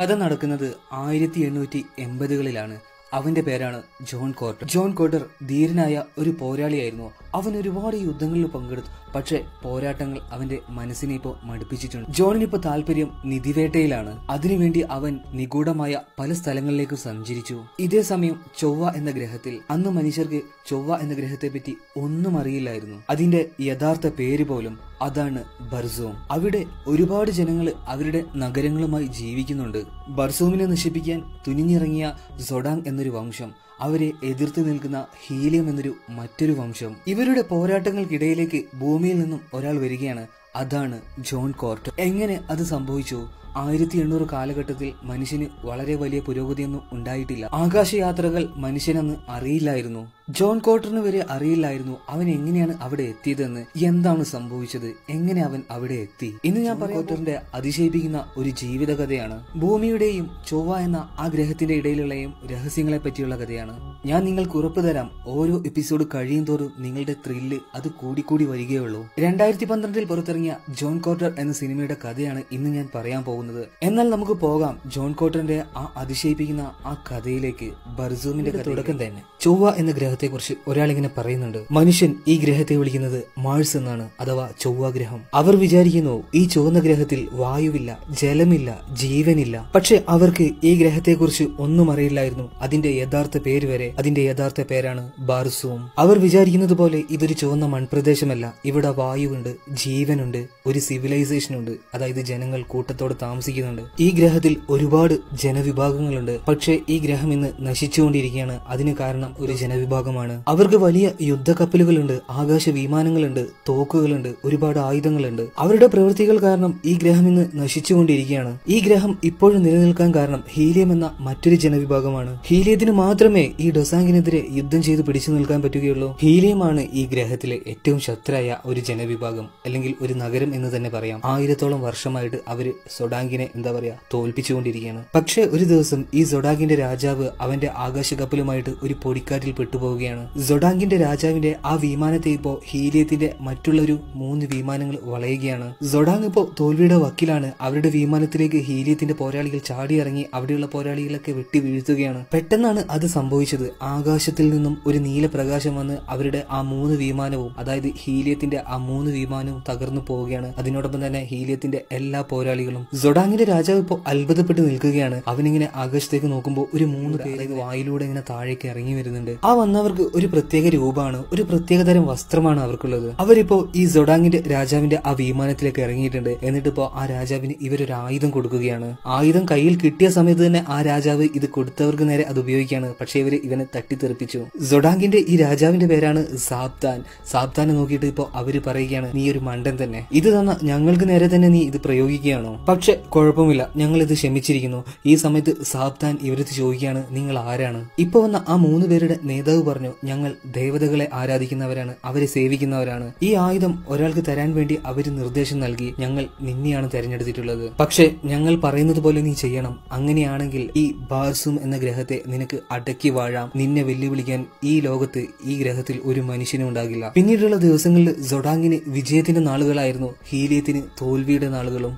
കഥ നടക്കുന്നത് ആയിരത്തി എണ്ണൂറ്റി എൺപതുകളിലാണ് അവന്റെ പേരാണ് ജോൺ കോർട്ടർ ജോൺ കോർട്ടർ ധീരനായ ഒരു പോരാളിയായിരുന്നു അവൻ ഒരുപാട് യുദ്ധങ്ങളിൽ പങ്കെടുത്തു പക്ഷെ പോരാട്ടങ്ങൾ അവന്റെ മനസ്സിനെ ഇപ്പോൾ മടുപ്പിച്ചിട്ടുണ്ട് ജോണിനിപ്പോ താല്പര്യം നിധിവേട്ടയിലാണ് അതിനുവേണ്ടി അവൻ നിഗൂഢമായ പല സ്ഥലങ്ങളിലേക്കും സഞ്ചരിച്ചു ഇതേ സമയം ചൊവ്വ എന്ന ഗ്രഹത്തിൽ അന്ന് മനുഷ്യർക്ക് ചൊവ്വ എന്ന ഗ്രഹത്തെ പറ്റി ഒന്നും അറിയില്ലായിരുന്നു അതിന്റെ യഥാർത്ഥ പേര് പോലും അതാണ് ബർസോം അവിടെ ഒരുപാട് ജനങ്ങൾ അവരുടെ നഗരങ്ങളുമായി ജീവിക്കുന്നുണ്ട് ബർസോമിനെ നശിപ്പിക്കാൻ തുനിഞ്ഞിറങ്ങിയ സൊഡാങ് എന്നൊരു വംശം അവരെ എതിർത്ത് നിൽക്കുന്ന ഹീലിയം എന്നൊരു മറ്റൊരു വംശം ഇവരുടെ പോരാട്ടങ്ങൾക്കിടയിലേക്ക് ഭൂമിയിൽ നിന്നും ഒരാൾ വരികയാണ് അതാണ് ജോൺ കോർട്ട് എങ്ങനെ അത് സംഭവിച്ചു ആയിരത്തി എണ്ണൂറ് കാലഘട്ടത്തിൽ മനുഷ്യന് വളരെ വലിയ പുരോഗതിയൊന്നും ഉണ്ടായിട്ടില്ല ആകാശയാത്രകൾ മനുഷ്യനന്ന് അറിയില്ലായിരുന്നു ജോൺ കോട്ടറിന് വരെ അറിയില്ലായിരുന്നു അവൻ എങ്ങനെയാണ് അവിടെ എത്തിയതെന്ന് എന്താണ് സംഭവിച്ചത് എങ്ങനെ അവൻ അവിടെ എത്തി ഇന്ന് ഞാൻ കോട്ടറിന്റെ അതിശയിപ്പിക്കുന്ന ഒരു ജീവിത കഥയാണ് ഭൂമിയുടെയും ചൊവ്വ എന്ന ആ ഗ്രഹത്തിന്റെ ഇടയിലുള്ളയും രഹസ്യങ്ങളെ പറ്റിയുള്ള കഥയാണ് ഞാൻ നിങ്ങൾക്ക് ഉറപ്പു തരാം ഓരോ എപ്പിസോഡ് കഴിയും തോറും നിങ്ങളുടെ ത്രില്ല് അത് കൂടിക്കൂടി വരികയുള്ളൂ രണ്ടായിരത്തി പന്ത്രണ്ടിൽ പുറത്തിറങ്ങിയ ജോൺ കോട്ടർ എന്ന സിനിമയുടെ കഥയാണ് ഇന്ന് ഞാൻ പറയാൻ പോകുന്നത് എന്നാൽ നമുക്ക് പോകാം ജോൺ കോട്ടറിന്റെ ആ അതിശയിപ്പിക്കുന്ന ആ കഥയിലേക്ക് ബർസൂമിന്റെ തുടക്കം തന്നെ ചൊവ്വ എന്ന ഗ്രഹത്തെക്കുറിച്ച് ഒരാൾ ഇങ്ങനെ പറയുന്നുണ്ട് മനുഷ്യൻ ഈ ഗ്രഹത്തെ വിളിക്കുന്നത് മാഴ്സ് എന്നാണ് അഥവാ ചൊവ്വ ഗ്രഹം അവർ വിചാരിക്കുന്നു ഈ ചുവന്ന ഗ്രഹത്തിൽ വായുവില്ല ജലമില്ല ജീവനില്ല പക്ഷെ അവർക്ക് ഈ ഗ്രഹത്തെക്കുറിച്ച് ഒന്നും അറിയില്ലായിരുന്നു അതിന്റെ യഥാർത്ഥ പേര് വരെ അതിന്റെ യഥാർത്ഥ പേരാണ് ബാർസൂം അവർ വിചാരിക്കുന്നത് പോലെ ഇതൊരു ചുവന്ന മൺപ്രദേശമല്ല ഇവിടെ വായുവുണ്ട് ജീവനുണ്ട് ഒരു സിവിലൈസേഷൻ ഉണ്ട് അതായത് ജനങ്ങൾ കൂട്ടത്തോടെ താമസിക്കുന്നുണ്ട് ഈ ഗ്രഹത്തിൽ ഒരുപാട് ജനവിഭാഗങ്ങളുണ്ട് പക്ഷേ ഈ ഗ്രഹം ഇന്ന് നശിച്ചുകൊണ്ടിരിക്കുകയാണ് അതിന് കാരണം ഒരു ജനവിഭാഗമാണ് അവർക്ക് വലിയ യുദ്ധക്കപ്പലുകളുണ്ട് ആകാശ വിമാനങ്ങളുണ്ട് തോക്കുകളുണ്ട് ഒരുപാട് ആയുധങ്ങളുണ്ട് അവരുടെ പ്രവൃത്തികൾ കാരണം ഈ ഗ്രഹം ഇന്ന് നശിച്ചുകൊണ്ടിരിക്കുകയാണ് ഈ ഗ്രഹം ഇപ്പോഴും നിലനിൽക്കാൻ കാരണം ഹീലിയം എന്ന മറ്റൊരു ജനവിഭാഗമാണ് ഹീലിയത്തിന് മാത്രമേ ഈ ഡൊസാങ്കിനെതിരെ യുദ്ധം ചെയ്ത് പിടിച്ചു നിൽക്കാൻ പറ്റുകയുള്ളൂ ഹീലിയമാണ് ഈ ഗ്രഹത്തിലെ ഏറ്റവും ശക്തരായ ഒരു ജനവിഭാഗം അല്ലെങ്കിൽ ഒരു നഗരം എന്ന് തന്നെ പറയാം ആയിരത്തോളം വർഷമായിട്ട് അവര് സൊഡാങ്കിനെ എന്താ പറയാ തോൽപ്പിച്ചുകൊണ്ടിരിക്കുകയാണ് പക്ഷേ ഒരു ദിവസം ഈ സൊഡാങ്കിന്റെ രാജാവ് അവന്റെ ആകാശ കപ്പലുമായിട്ട് ഒരു പൊടിക്കാറ്റിൽ പെട്ടുപോവുകയാണ് സൊഡാങ്കിന്റെ രാജാവിന്റെ ആ വിമാനത്തെ ഇപ്പോ ഹീലിയത്തിന്റെ മറ്റുള്ള ഒരു മൂന്ന് വിമാനങ്ങൾ വളയുകയാണ് സൊഡാങ് ഇപ്പോ തോൽവിയുടെ വക്കിലാണ് അവരുടെ വിമാനത്തിലേക്ക് ഹീലിയത്തിന്റെ പോരാളികൾ ചാടിയിറങ്ങി അവിടെയുള്ള പോരാളികളൊക്കെ വെട്ടി വീഴ്ത്തുകയാണ് പെട്ടെന്നാണ് അത് സംഭവിച്ചത് ആകാശത്തിൽ നിന്നും ഒരു നീല പ്രകാശം വന്ന് അവരുടെ ആ മൂന്ന് വിമാനവും അതായത് ഹീലിയത്തിന്റെ ആ മൂന്ന് വിമാനവും തകർന്നു പോവുകയാണ് അതിനോടൊപ്പം തന്നെ ഹീലിയത്തിന്റെ എല്ലാ പോരാളികളും സൊഡാങ്ങിന്റെ രാജാവ് ഇപ്പോൾ അത്ഭുതപ്പെട്ട് നിൽക്കുകയാണ് അവനിങ്ങനെ ആകാശത്തേക്ക് നോക്കുമ്പോൾ ഒരു മൂന്ന് പേര് അതായത് വായിലൂടെ ഇങ്ങനെ താഴേക്ക് ഇറങ്ങി വരുന്നുണ്ട് ആ വന്നവർക്ക് ഒരു പ്രത്യേക രൂപമാണ് ഒരു പ്രത്യേക തരം വസ്ത്രമാണ് അവർക്കുള്ളത് അവരിപ്പോ ഈ സൊഡാങ്ങിന്റെ രാജാവിന്റെ ആ വിമാനത്തിലേക്ക് ഇറങ്ങിയിട്ടുണ്ട് എന്നിട്ടിപ്പോ ആ രാജാവിന് ഇവരൊരു ആയുധം കൊടുക്കുകയാണ് ആയുധം കയ്യിൽ കിട്ടിയ സമയത്ത് തന്നെ ആ രാജാവ് ഇത് കൊടുത്തവർക്ക് നേരെ അത് ഉപയോഗിക്കുകയാണ് പക്ഷെ ഇവര് ഇവനെ തട്ടിത്തെറിപ്പിച്ചു സൊഡാങ്കിന്റെ ഈ രാജാവിന്റെ പേരാണ് സാബ്താൻ സാബ്താനെ നോക്കിയിട്ട് ഇപ്പോ അവര് പറയുകയാണ് നീ ഒരു മണ്ടൻ തന്നെ ഇത് തന്ന ഞങ്ങൾക്ക് നേരെ തന്നെ നീ ഇത് പ്രയോഗിക്കുകയാണോ പക്ഷെ കുഴപ്പമില്ല ഞങ്ങൾ ഇത് ക്ഷമിച്ചിരിക്കുന്നു ഈ സമയത്ത് സാബ്താൻ ഇവരത് ചോദിക്കുകയാണ് നിങ്ങൾ ആരാണ് ഇപ്പൊ വന്ന ആ മൂന്ന് പേരുടെ നേതാവ് പറഞ്ഞു ഞങ്ങൾ ദേവതകളെ ആരാധിക്കുന്നവരാണ് അവരെ സേവിക്കുന്നവരാണ് ഈ ആയുധം ഒരാൾക്ക് തരാൻ വേണ്ടി അവര് നിർദ്ദേശം നൽകി ഞങ്ങൾ നിന്നെയാണ് തെരഞ്ഞെടുത്തിട്ടുള്ളത് പക്ഷെ ഞങ്ങൾ പറയുന്നത് പോലെ നീ ചെയ്യണം അങ്ങനെയാണെങ്കിൽ ഈ ബാർസും എന്ന ഗ്രഹത്തെ നിനക്ക് അടക്കി വാഴാം നിന്നെ വെല്ലുവിളിക്കാൻ ഈ ലോകത്ത് ഈ ഗ്രഹത്തിൽ ഒരു മനുഷ്യനും ഉണ്ടാകില്ല പിന്നീടുള്ള ദിവസങ്ങളിൽ സൊഡാങ്ങിന് വിജയത്തിന്റെ നാളുകളായിരുന്നു ഹീലിയത്തിന് തോൽവിയുടെ നാളുകളും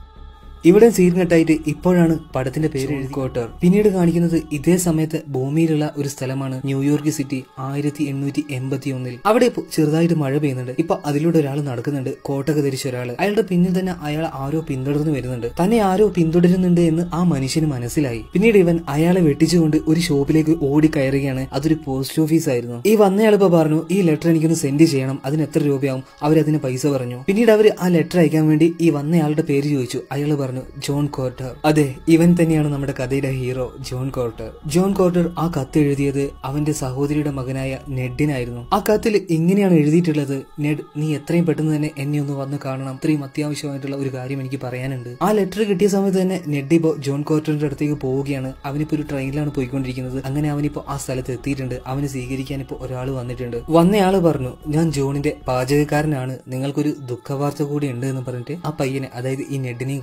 ഇവിടെ സീൻ കട്ടായിട്ട് ഇപ്പോഴാണ് പടത്തിന്റെ പേര് എഴുതിക്കോട്ടർ പിന്നീട് കാണിക്കുന്നത് ഇതേ സമയത്ത് ഭൂമിയിലുള്ള ഒരു സ്ഥലമാണ് ന്യൂയോർക്ക് സിറ്റി ആയിരത്തി എണ്ണൂറ്റി എൺപത്തി ഒന്നിൽ അവിടെ ഇപ്പൊ ചെറുതായിട്ട് മഴ പെയ്യുന്നുണ്ട് ഇപ്പൊ അതിലൂടെ ഒരാൾ നടക്കുന്നുണ്ട് കോട്ടൊക്കെ ധരിച്ച ഒരാൾ അയാളുടെ പിന്നിൽ തന്നെ അയാൾ ആരോ പിന്തുടർന്ന് വരുന്നുണ്ട് തന്നെ ആരോ പിന്തുടരുന്നുണ്ട് എന്ന് ആ മനുഷ്യന് മനസ്സിലായി പിന്നീട് ഇവൻ അയാളെ വെട്ടിച്ചുകൊണ്ട് ഒരു ഷോപ്പിലേക്ക് ഓടി കയറുകയാണ് അതൊരു പോസ്റ്റ് ഓഫീസ് ആയിരുന്നു ഈ വന്നയാൾ ഇപ്പൊ പറഞ്ഞു ഈ ലെറ്റർ എനിക്കൊന്ന് സെൻഡ് ചെയ്യണം അതിന് എത്ര രൂപയാവും അവരതിന് പൈസ പറഞ്ഞു പിന്നീട് അവർ ആ ലെറ്റർ അയക്കാൻ വേണ്ടി ഈ വന്നയാളുടെ പേര് ചോദിച്ചു അയാൾ പറഞ്ഞു ജോൺ കോർട്ടർ അതെ ഇവൻ തന്നെയാണ് നമ്മുടെ കഥയുടെ hero John Carter John Carter ആ കത്ത് എഴുതിയത് അവന്റെ സഹോദരിയുടെ മകനായ നെഡിനായിരുന്നു ആ കത്തിൽ ഇങ്ങനെയാണ് എഴുതിയിട്ടുള്ളത് നെഡ് നീ എത്രയും പെട്ടെന്ന് തന്നെ എന്നെ ഒന്ന് വന്ന് കാണണം അത്രയും അത്യാവശ്യമായിട്ടുള്ള ഒരു കാര്യം എനിക്ക് പറയാനുണ്ട് ആ ലെറ്റർ കിട്ടിയ സമയത്ത് തന്നെ നെഡ് ഇപ്പോ ജോൺ കോർട്ടറിന്റെ അടുത്തേക്ക് പോവുകയാണ് അവനിപ്പോ ഒരു ട്രെയിനിലാണ് പോയിക്കൊണ്ടിരിക്കുന്നത് അങ്ങനെ അവനിപ്പോ ആ സ്ഥലത്ത് എത്തിയിട്ടുണ്ട് അവന് സ്വീകരിക്കാൻ ഇപ്പോ ഒരാൾ വന്നിട്ടുണ്ട് വന്നയാള് പറഞ്ഞു ഞാൻ ജോണിന്റെ പാചകക്കാരനാണ് നിങ്ങൾക്കൊരു ദുഃഖവാർത്ത കൂടി ഉണ്ട് എന്ന് പറഞ്ഞിട്ട് ആ പയ്യനെ അതായത് ഈ നെഡിനെയും കൂട്ടിയിട്ട്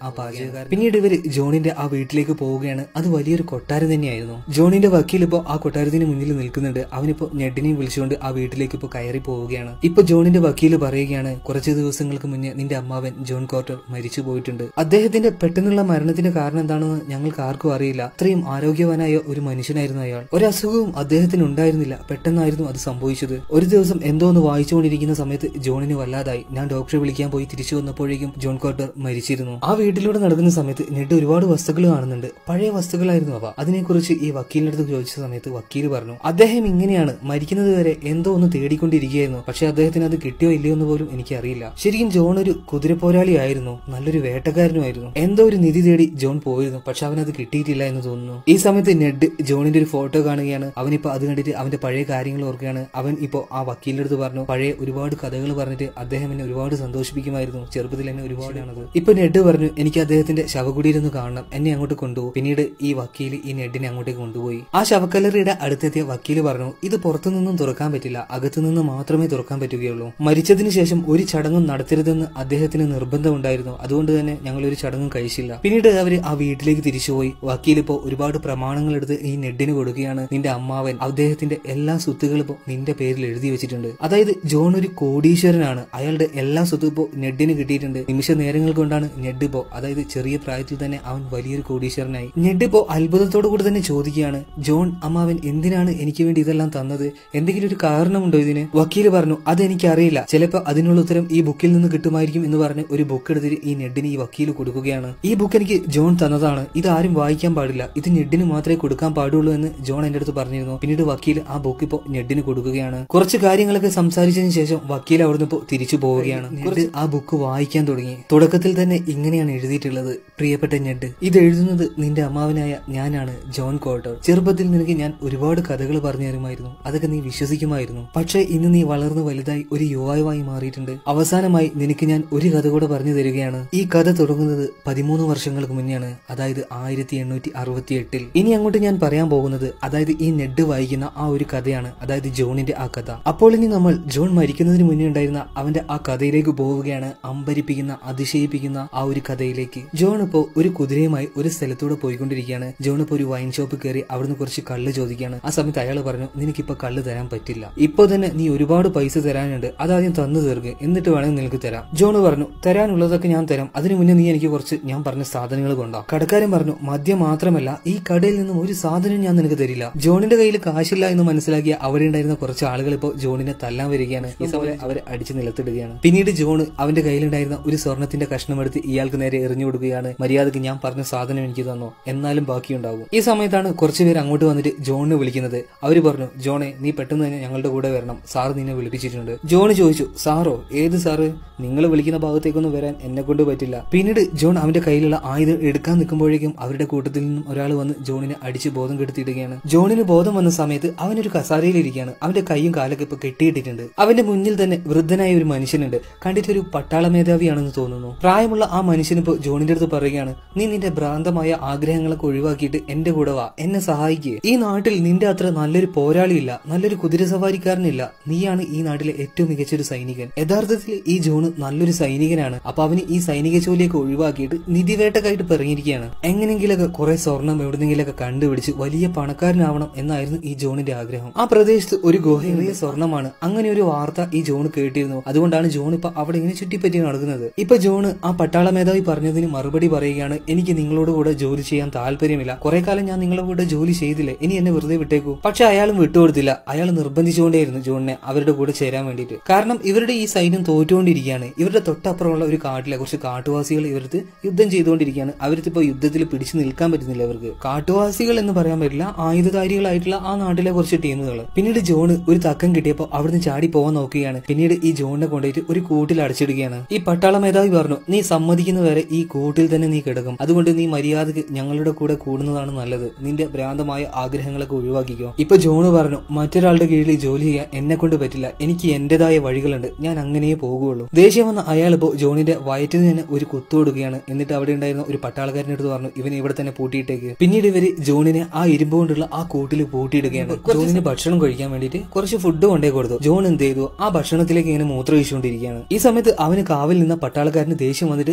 ആ പാചകക്കാരൻ പിന്നീട് ഇവര് ജോണിന്റെ ആ വീട്ടിലേക്ക് പോവുകയാണ് അത് വലിയൊരു കൊട്ടാരം തന്നെയായിരുന്നു ജോണിന്റെ വക്കീൽ ഇപ്പോ ആ കൊട്ടാരത്തിന് മുന്നിൽ നിൽക്കുന്നുണ്ട് അവനിപ്പോ ഞെഡിനെയും വിളിച്ചുകൊണ്ട് ആ വീട്ടിലേക്ക് ഇപ്പോ കയറി പോവുകയാണ് ഇപ്പൊ ജോണിന്റെ വക്കീൽ പറയുകയാണ് കുറച്ച് ദിവസങ്ങൾക്ക് മുന്നേ നിന്റെ അമ്മാവൻ ജോൺ കോർട്ടർ മരിച്ചു പോയിട്ടുണ്ട് അദ്ദേഹത്തിന്റെ പെട്ടെന്നുള്ള മരണത്തിന്റെ കാരണം എന്താണെന്ന് ഞങ്ങൾക്ക് ആർക്കും അറിയില്ല അത്രയും ആരോഗ്യവാനായ ഒരു മനുഷ്യനായിരുന്നു അയാൾ ഒരു അസുഖവും അദ്ദേഹത്തിന് ഉണ്ടായിരുന്നില്ല പെട്ടെന്നായിരുന്നു അത് സംഭവിച്ചത് ഒരു ദിവസം എന്തോ ഒന്ന് വായിച്ചുകൊണ്ടിരിക്കുന്ന സമയത്ത് ജോണിന് വല്ലാതായി ഞാൻ ഡോക്ടറെ വിളിക്കാൻ പോയി തിരിച്ചു വന്നപ്പോഴേക്കും ജോൺ കോർട്ടർ മരിച്ചിരുന്നു ആ വീട്ടിലൂടെ നടക്കുന്ന സമയത്ത് നെഡ് ഒരുപാട് വസ്തുക്കൾ കാണുന്നുണ്ട് പഴയ വസ്തുക്കളായിരുന്നു അവ അതിനെക്കുറിച്ച് ഈ വക്കീലിന്റെ അടുത്ത് ചോദിച്ച സമയത്ത് വക്കീൽ പറഞ്ഞു അദ്ദേഹം ഇങ്ങനെയാണ് മരിക്കുന്നത് വരെ എന്തോ ഒന്ന് തേടിക്കൊണ്ടിരിക്കുകയായിരുന്നു പക്ഷെ അദ്ദേഹത്തിന് അത് കിട്ടിയോ ഇല്ലയോ എന്ന് പോലും എനിക്കറിയില്ല ശരിക്കും ജോൺ ഒരു കുതിരപ്പോരാളിയായിരുന്നു നല്ലൊരു വേട്ടക്കാരനുമായിരുന്നു എന്തോ ഒരു നിധി തേടി ജോൺ പോയിരുന്നു പക്ഷെ അവനത് കിട്ടിയിട്ടില്ല എന്ന് തോന്നുന്നു ഈ സമയത്ത് നെഡ് ജോണിന്റെ ഒരു ഫോട്ടോ കാണുകയാണ് അവനിപ്പോ അത് കണ്ടിട്ട് അവന്റെ പഴയ കാര്യങ്ങൾ ഓർക്കുകയാണ് അവൻ ഇപ്പോ ആ വക്കീലിന്റെ അടുത്ത് പറഞ്ഞു പഴയ ഒരുപാട് കഥകൾ പറഞ്ഞിട്ട് അദ്ദേഹം എന്നെ ഒരുപാട് സന്തോഷിപ്പിക്കുമായിരുന്നു ചെറുപ്പത്തിൽ എന്നെ ഒരുപാടാണത് ഇപ്പൊ നെഡ് പറഞ്ഞു എനിക്ക് അദ്ദേഹത്തിന്റെ ശവകുടീരൊന്ന് കാണണം എന്നെ അങ്ങോട്ട് കൊണ്ടുപോകും പിന്നീട് ഈ വക്കീൽ ഈ നെഡിനെ അങ്ങോട്ടേക്ക് കൊണ്ടുപോയി ആ ശവക്കല്ലറിയുടെ അടുത്തെത്തിയ വക്കീൽ പറഞ്ഞു ഇത് പുറത്തുനിന്നും തുറക്കാൻ പറ്റില്ല അകത്തുനിന്ന് മാത്രമേ തുറക്കാൻ പറ്റുകയുള്ളൂ മരിച്ചതിന് ശേഷം ഒരു ചടങ്ങും നടത്തരുതെന്ന് അദ്ദേഹത്തിന് നിർബന്ധമുണ്ടായിരുന്നു അതുകൊണ്ട് തന്നെ ഞങ്ങൾ ഒരു ചടങ്ങും കഴിച്ചില്ല പിന്നീട് അവർ ആ വീട്ടിലേക്ക് തിരിച്ചുപോയി വക്കീൽ ഇപ്പോ ഒരുപാട് പ്രമാണങ്ങൾ എടുത്ത് ഈ നെഡിന് കൊടുക്കുകയാണ് നിന്റെ അമ്മാവൻ അദ്ദേഹത്തിന്റെ എല്ലാ സ്വത്തുകളും ഇപ്പോ നിന്റെ പേരിൽ എഴുതി വെച്ചിട്ടുണ്ട് അതായത് ജോൺ ഒരു കോടീശ്വരനാണ് അയാളുടെ എല്ലാ സ്വത്തും ഇപ്പോ നെഡിന് കിട്ടിയിട്ടുണ്ട് നിമിഷ നേരങ്ങൾ കൊണ്ടാണ് നെഡ് ഇപ്പോ അതായത് ചെറിയ പ്രായത്തിൽ തന്നെ അവൻ വലിയൊരു കോടീശ്വരനായി നെഡ് ഇപ്പോ അത്ഭുതത്തോടു കൂടി തന്നെ ചോദിക്കുകയാണ് ജോൺ അമ്മാവൻ എന്തിനാണ് എനിക്ക് വേണ്ടി ഇതെല്ലാം തന്നത് എന്തെങ്കിലും ഒരു കാരണമുണ്ടോ ഇതിന് വക്കീൽ പറഞ്ഞു അതെനിക്കറിയില്ല ചിലപ്പോൾ അതിനുള്ള ഉത്തരം ഈ ബുക്കിൽ നിന്ന് കിട്ടുമായിരിക്കും എന്ന് പറഞ്ഞ് ഒരു ബുക്ക് എടുത്തിട്ട് ഈ നെഡിന് ഈ വക്കീൽ കൊടുക്കുകയാണ് ഈ ബുക്ക് എനിക്ക് ജോൺ തന്നതാണ് ഇത് ആരും വായിക്കാൻ പാടില്ല ഇത് നെഡിന് മാത്രമേ കൊടുക്കാൻ പാടുള്ളൂ എന്ന് ജോൺ എന്റെ അടുത്ത് പറഞ്ഞിരുന്നു പിന്നീട് വക്കീൽ ആ ബുക്ക് ഇപ്പോൾ നെഡിന് കൊടുക്കുകയാണ് കുറച്ച് കാര്യങ്ങളൊക്കെ സംസാരിച്ചതിന് ശേഷം വക്കീൽ അവിടുന്ന് ഇപ്പോൾ തിരിച്ചു പോവുകയാണ് നെഡ് ആ ബുക്ക് വായിക്കാൻ തുടങ്ങി തുടക്കത്തിൽ തന്നെ ഇങ്ങനെയാണ് എഴുതിയിട്ടുള്ളത് പ്രിയപ്പെട്ട നെഡ് ഇത് എഴുതുന്നത് നിന്റെ അമ്മാവനായ ഞാനാണ് ജോൺ കോട്ടർ ചെറുപ്പത്തിൽ നിനക്ക് ഞാൻ ഒരുപാട് കഥകൾ പറഞ്ഞു തരുമായിരുന്നു അതൊക്കെ നീ വിശ്വസിക്കുമായിരുന്നു പക്ഷേ ഇന്ന് നീ വളർന്ന് വലുതായി ഒരു യുവായുമായി മാറിയിട്ടുണ്ട് അവസാനമായി നിനക്ക് ഞാൻ ഒരു കഥ കൂടെ പറഞ്ഞു തരികയാണ് ഈ കഥ തുടങ്ങുന്നത് പതിമൂന്ന് വർഷങ്ങൾക്ക് മുന്നെയാണ് അതായത് ആയിരത്തി എണ്ണൂറ്റി അറുപത്തി എട്ടിൽ ഇനി അങ്ങോട്ട് ഞാൻ പറയാൻ പോകുന്നത് അതായത് ഈ നെഡ് വായിക്കുന്ന ആ ഒരു കഥയാണ് അതായത് ജോണിന്റെ ആ കഥ അപ്പോൾ ഇനി നമ്മൾ ജോൺ മരിക്കുന്നതിന് മുന്നേ ഉണ്ടായിരുന്ന അവന്റെ ആ കഥയിലേക്ക് പോവുകയാണ് അമ്പരിപ്പിക്കുന്ന അതിശയിപ്പിക്കുന്ന ആ ഒരു കഥയിലേക്ക് ജോൺ ഇപ്പോ ഒരു കുതിരയുമായി ഒരു സ്ഥലത്തൂടെ പോയിക്കൊണ്ടിരിക്കുകയാണ് ജോൺ ഇപ്പോ ഒരു വൈൻ ഷോപ്പ് കയറി അവിടുന്ന് കുറച്ച് കള്ള് ചോദിക്കുകയാണ് ആ സമയത്ത് അയാൾ പറഞ്ഞു നിനക്കിപ്പോ കള്ള് തരാൻ പറ്റില്ല ഇപ്പൊ തന്നെ നീ ഒരുപാട് പൈസ തരാനുണ്ട് അതാദ്യം തന്നു തീർക്ക് എന്നിട്ട് വേണമെങ്കിൽ നിനക്ക് തരാം ജോൺ പറഞ്ഞു തരാനുള്ളതൊക്കെ ഞാൻ തരാം അതിനു മുന്നേ നീ എനിക്ക് കുറച്ച് ഞാൻ പറഞ്ഞ സാധനങ്ങൾ കൊണ്ടോ കടക്കാരൻ പറഞ്ഞു മദ്യം മാത്രമല്ല ഈ കടയിൽ നിന്നും ഒരു സാധനം ഞാൻ നിനക്ക് തരില്ല ജോണിന്റെ കയ്യിൽ കാശില്ല എന്ന് മനസ്സിലാക്കിയ അവിടെ ഉണ്ടായിരുന്ന കുറച്ച് ആളുകൾ ഇപ്പോൾ ജോണിനെ തല്ലാൻ വരികയാണ് ഈ സമയം അവരെ അടിച്ച് നിലത്തിടുകയാണ് പിന്നീട് ജോൺ അവന്റെ കയ്യിലുണ്ടായിരുന്ന ഒരു സ്വർണത്തിന്റെ കഷ്ണം എടുത്ത് ഇയാൾക്ക് നേരെ എറിഞ്ഞു കൊടുക്കുകയാണ് മര്യാദക്ക് ഞാൻ പറഞ്ഞ സാധനം എനിക്ക് തന്നോ എന്നാലും ബാക്കിയുണ്ടാകും ഈ സമയത്താണ് കുറച്ച് പേര് അങ്ങോട്ട് വന്നിട്ട് ജോണിനെ വിളിക്കുന്നത് അവര് പറഞ്ഞു ജോണെ നീ പെട്ടെന്ന് തന്നെ ഞങ്ങളുടെ കൂടെ വരണം സാർ നിന്നെ വിളിപ്പിച്ചിട്ടുണ്ട് ജോൺ ചോദിച്ചു സാറോ ഏത് സാറ് നിങ്ങൾ വിളിക്കുന്ന ഭാഗത്തേക്കൊന്നും വരാൻ എന്നെ കൊണ്ട് പറ്റില്ല പിന്നീട് ജോൺ അവന്റെ കയ്യിലുള്ള ആയുധം എടുക്കാൻ നിൽക്കുമ്പോഴേക്കും അവരുടെ കൂട്ടത്തിൽ നിന്നും ഒരാൾ വന്ന് ജോണിനെ അടിച്ച് ബോധം കെടുത്തിയിടുകയാണ് ജോണിന് ബോധം വന്ന സമയത്ത് അവനൊരു കസാരയിലിരിക്കുകയാണ് അവന്റെ കൈയും കാലൊക്കെ ഇപ്പൊ കെട്ടിയിട്ടിട്ടുണ്ട് അവന്റെ മുന്നിൽ തന്നെ വൃദ്ധനായ ഒരു മനുഷ്യനുണ്ട് കണ്ടിട്ട് ഒരു പട്ടാള മേധാവിയാണെന്ന് തോന്നുന്നു പ്രായമുള്ള ആ മനുഷ്യനിപ്പോ ജോണിന്റെ അടുത്ത് പറയുകയാണ് നീ നിന്റെ ഭ്രാന്തമായ ആഗ്രഹങ്ങളൊക്കെ ഒഴിവാക്കിയിട്ട് എന്റെ കൂടെ വാ എന്നെ സഹായിക്കുക ഈ നാട്ടിൽ നിന്റെ അത്ര നല്ലൊരു പോരാളിയില്ല നല്ലൊരു കുതിരസവാരിക്കാരനില്ല നീയാണ് ഈ നാട്ടിലെ ഏറ്റവും മികച്ചൊരു സൈനികൻ യഥാർത്ഥത്തിൽ ഈ ജോണ് നല്ലൊരു സൈനികനാണ് അപ്പൊ അവന് ഈ സൈനിക ജോലിയൊക്കെ ഒഴിവാക്കിയിട്ട് നിധിവേട്ടക്കായിട്ട് പിറങ്ങിയിരിക്കുകയാണ് എങ്ങനെങ്കിലൊക്കെ കുറെ സ്വർണം എവിടെന്നെങ്കിലൊക്കെ കണ്ടുപിടിച്ച് വലിയ പണക്കാരനാവണം എന്നായിരുന്നു ഈ ജോണിന്റെ ആഗ്രഹം ആ പ്രദേശത്ത് ഒരു ഗുഹയേറിയ സ്വർണമാണ് അങ്ങനെ ഒരു വാർത്ത ഈ ജോൺ കേട്ടിരുന്നു അതുകൊണ്ടാണ് ജോൺ ഇപ്പൊ അവിടെ ഇങ്ങനെ ചുറ്റിപ്പറ്റി നടക്കുന്നത് ഇപ്പൊ ജോണ് ആ പട്ടാള മേധാവി പറഞ്ഞതിന് മറുപടി പറയുകയാണ് എനിക്ക് നിങ്ങളോട് കൂടെ ജോലി ചെയ്യാൻ താല്പര്യമില്ല കുറെ കാലം ഞാൻ നിങ്ങളുടെ കൂടെ ജോലി ചെയ്തില്ലേ ഇനി എന്നെ വെറുതെ വിട്ടേക്കൂ പക്ഷെ അയാളും വിട്ടുകൊടുത്തില്ല അയാൾ നിർബന്ധിച്ചുകൊണ്ടേയിരുന്നു ജോണിനെ അവരുടെ കൂടെ ചേരാൻ വേണ്ടിയിട്ട് കാരണം ഇവരുടെ ഈ സൈന്യം തോറ്റുകൊണ്ടിരിക്കുകയാണ് ഇവരുടെ തൊട്ടപ്പുറമുള്ള ഒരു കാട്ടിലെ കുറച്ച് കാട്ടുവാസികൾ ഇവർക്ക് യുദ്ധം ചെയ്തുകൊണ്ടിരിക്കുകയാണ് അവർക്ക് ഇപ്പോൾ യുദ്ധത്തിൽ പിടിച്ചു നിൽക്കാൻ പറ്റുന്നില്ല അവർക്ക് കാട്ടുവാസികൾ എന്ന് പറയാൻ പറ്റില്ല ആയുധധാരികളായിട്ടുള്ള ആ നാട്ടിലെ കുറച്ച് ടീമുകൾ പിന്നീട് ജോണ് ഒരു തക്കം കിട്ടിയപ്പോൾ അവിടുന്ന് ചാടി പോകാൻ നോക്കുകയാണ് പിന്നീട് ഈ ജോണിനെ കൊണ്ടുപോയിട്ട് ഒരു കൂട്ടിൽ അടച്ചിടുകയാണ് ഈ പട്ടാള മേധാവി പറഞ്ഞു നീ സമ്മതിക്കുന്നവരെ ഈ കൂട്ടിൽ തന്നെ നീ കിടക്കും അതുകൊണ്ട് നീ മര്യാദക്ക് ഞങ്ങളുടെ കൂടെ കൂടുന്നതാണ് നല്ലത് നിന്റെ ഭ്രാന്തമായ ആഗ്രഹങ്ങളൊക്കെ ഒഴിവാക്കിക്കോ ഇപ്പൊ ജോണ് പറഞ്ഞു മറ്റൊരാളുടെ കീഴിൽ ജോലി ചെയ്യാൻ എന്നെ കൊണ്ട് പറ്റില്ല എനിക്ക് എന്റേതായ വഴികളുണ്ട് ഞാൻ അങ്ങനെയേ പോകുള്ളൂ ദേഷ്യം വന്ന അയാൾ ഇപ്പോ ജോണിന്റെ വയറ്റിൽ നിന്ന് ഒരു കുത്തു കൊടുക്കുകയാണ് എന്നിട്ട് അവിടെ ഉണ്ടായിരുന്ന ഒരു പട്ടാളക്കാരൻ്റെ അടുത്ത് പറഞ്ഞു ഇവനെ ഇവിടെ തന്നെ പൂട്ടിയിട്ടേക്ക് പിന്നീട് ഇവര് ജോണിനെ ആ ഇരുമ്പ് കൊണ്ടുള്ള ആ കൂട്ടിൽ പൂട്ടിയിടുകയാണ് ജോണിന് ഭക്ഷണം കഴിക്കാൻ വേണ്ടിയിട്ട് കുറച്ച് ഫുഡ് കൊണ്ടേ കൊടുത്തു ജോൺ എന്ത് ചെയ്തു ആ ഭക്ഷണത്തിലേക്ക് ഇങ്ങനെ മൂത്രമൊഴിച്ചുകൊണ്ടിരിക്കുകയാണ് ഈ സമയത്ത് അവന് കാവിൽ നിന്ന പട്ടാളക്കാരന് ദേഷ്യം വന്നിട്ട് നീ എന്താണ്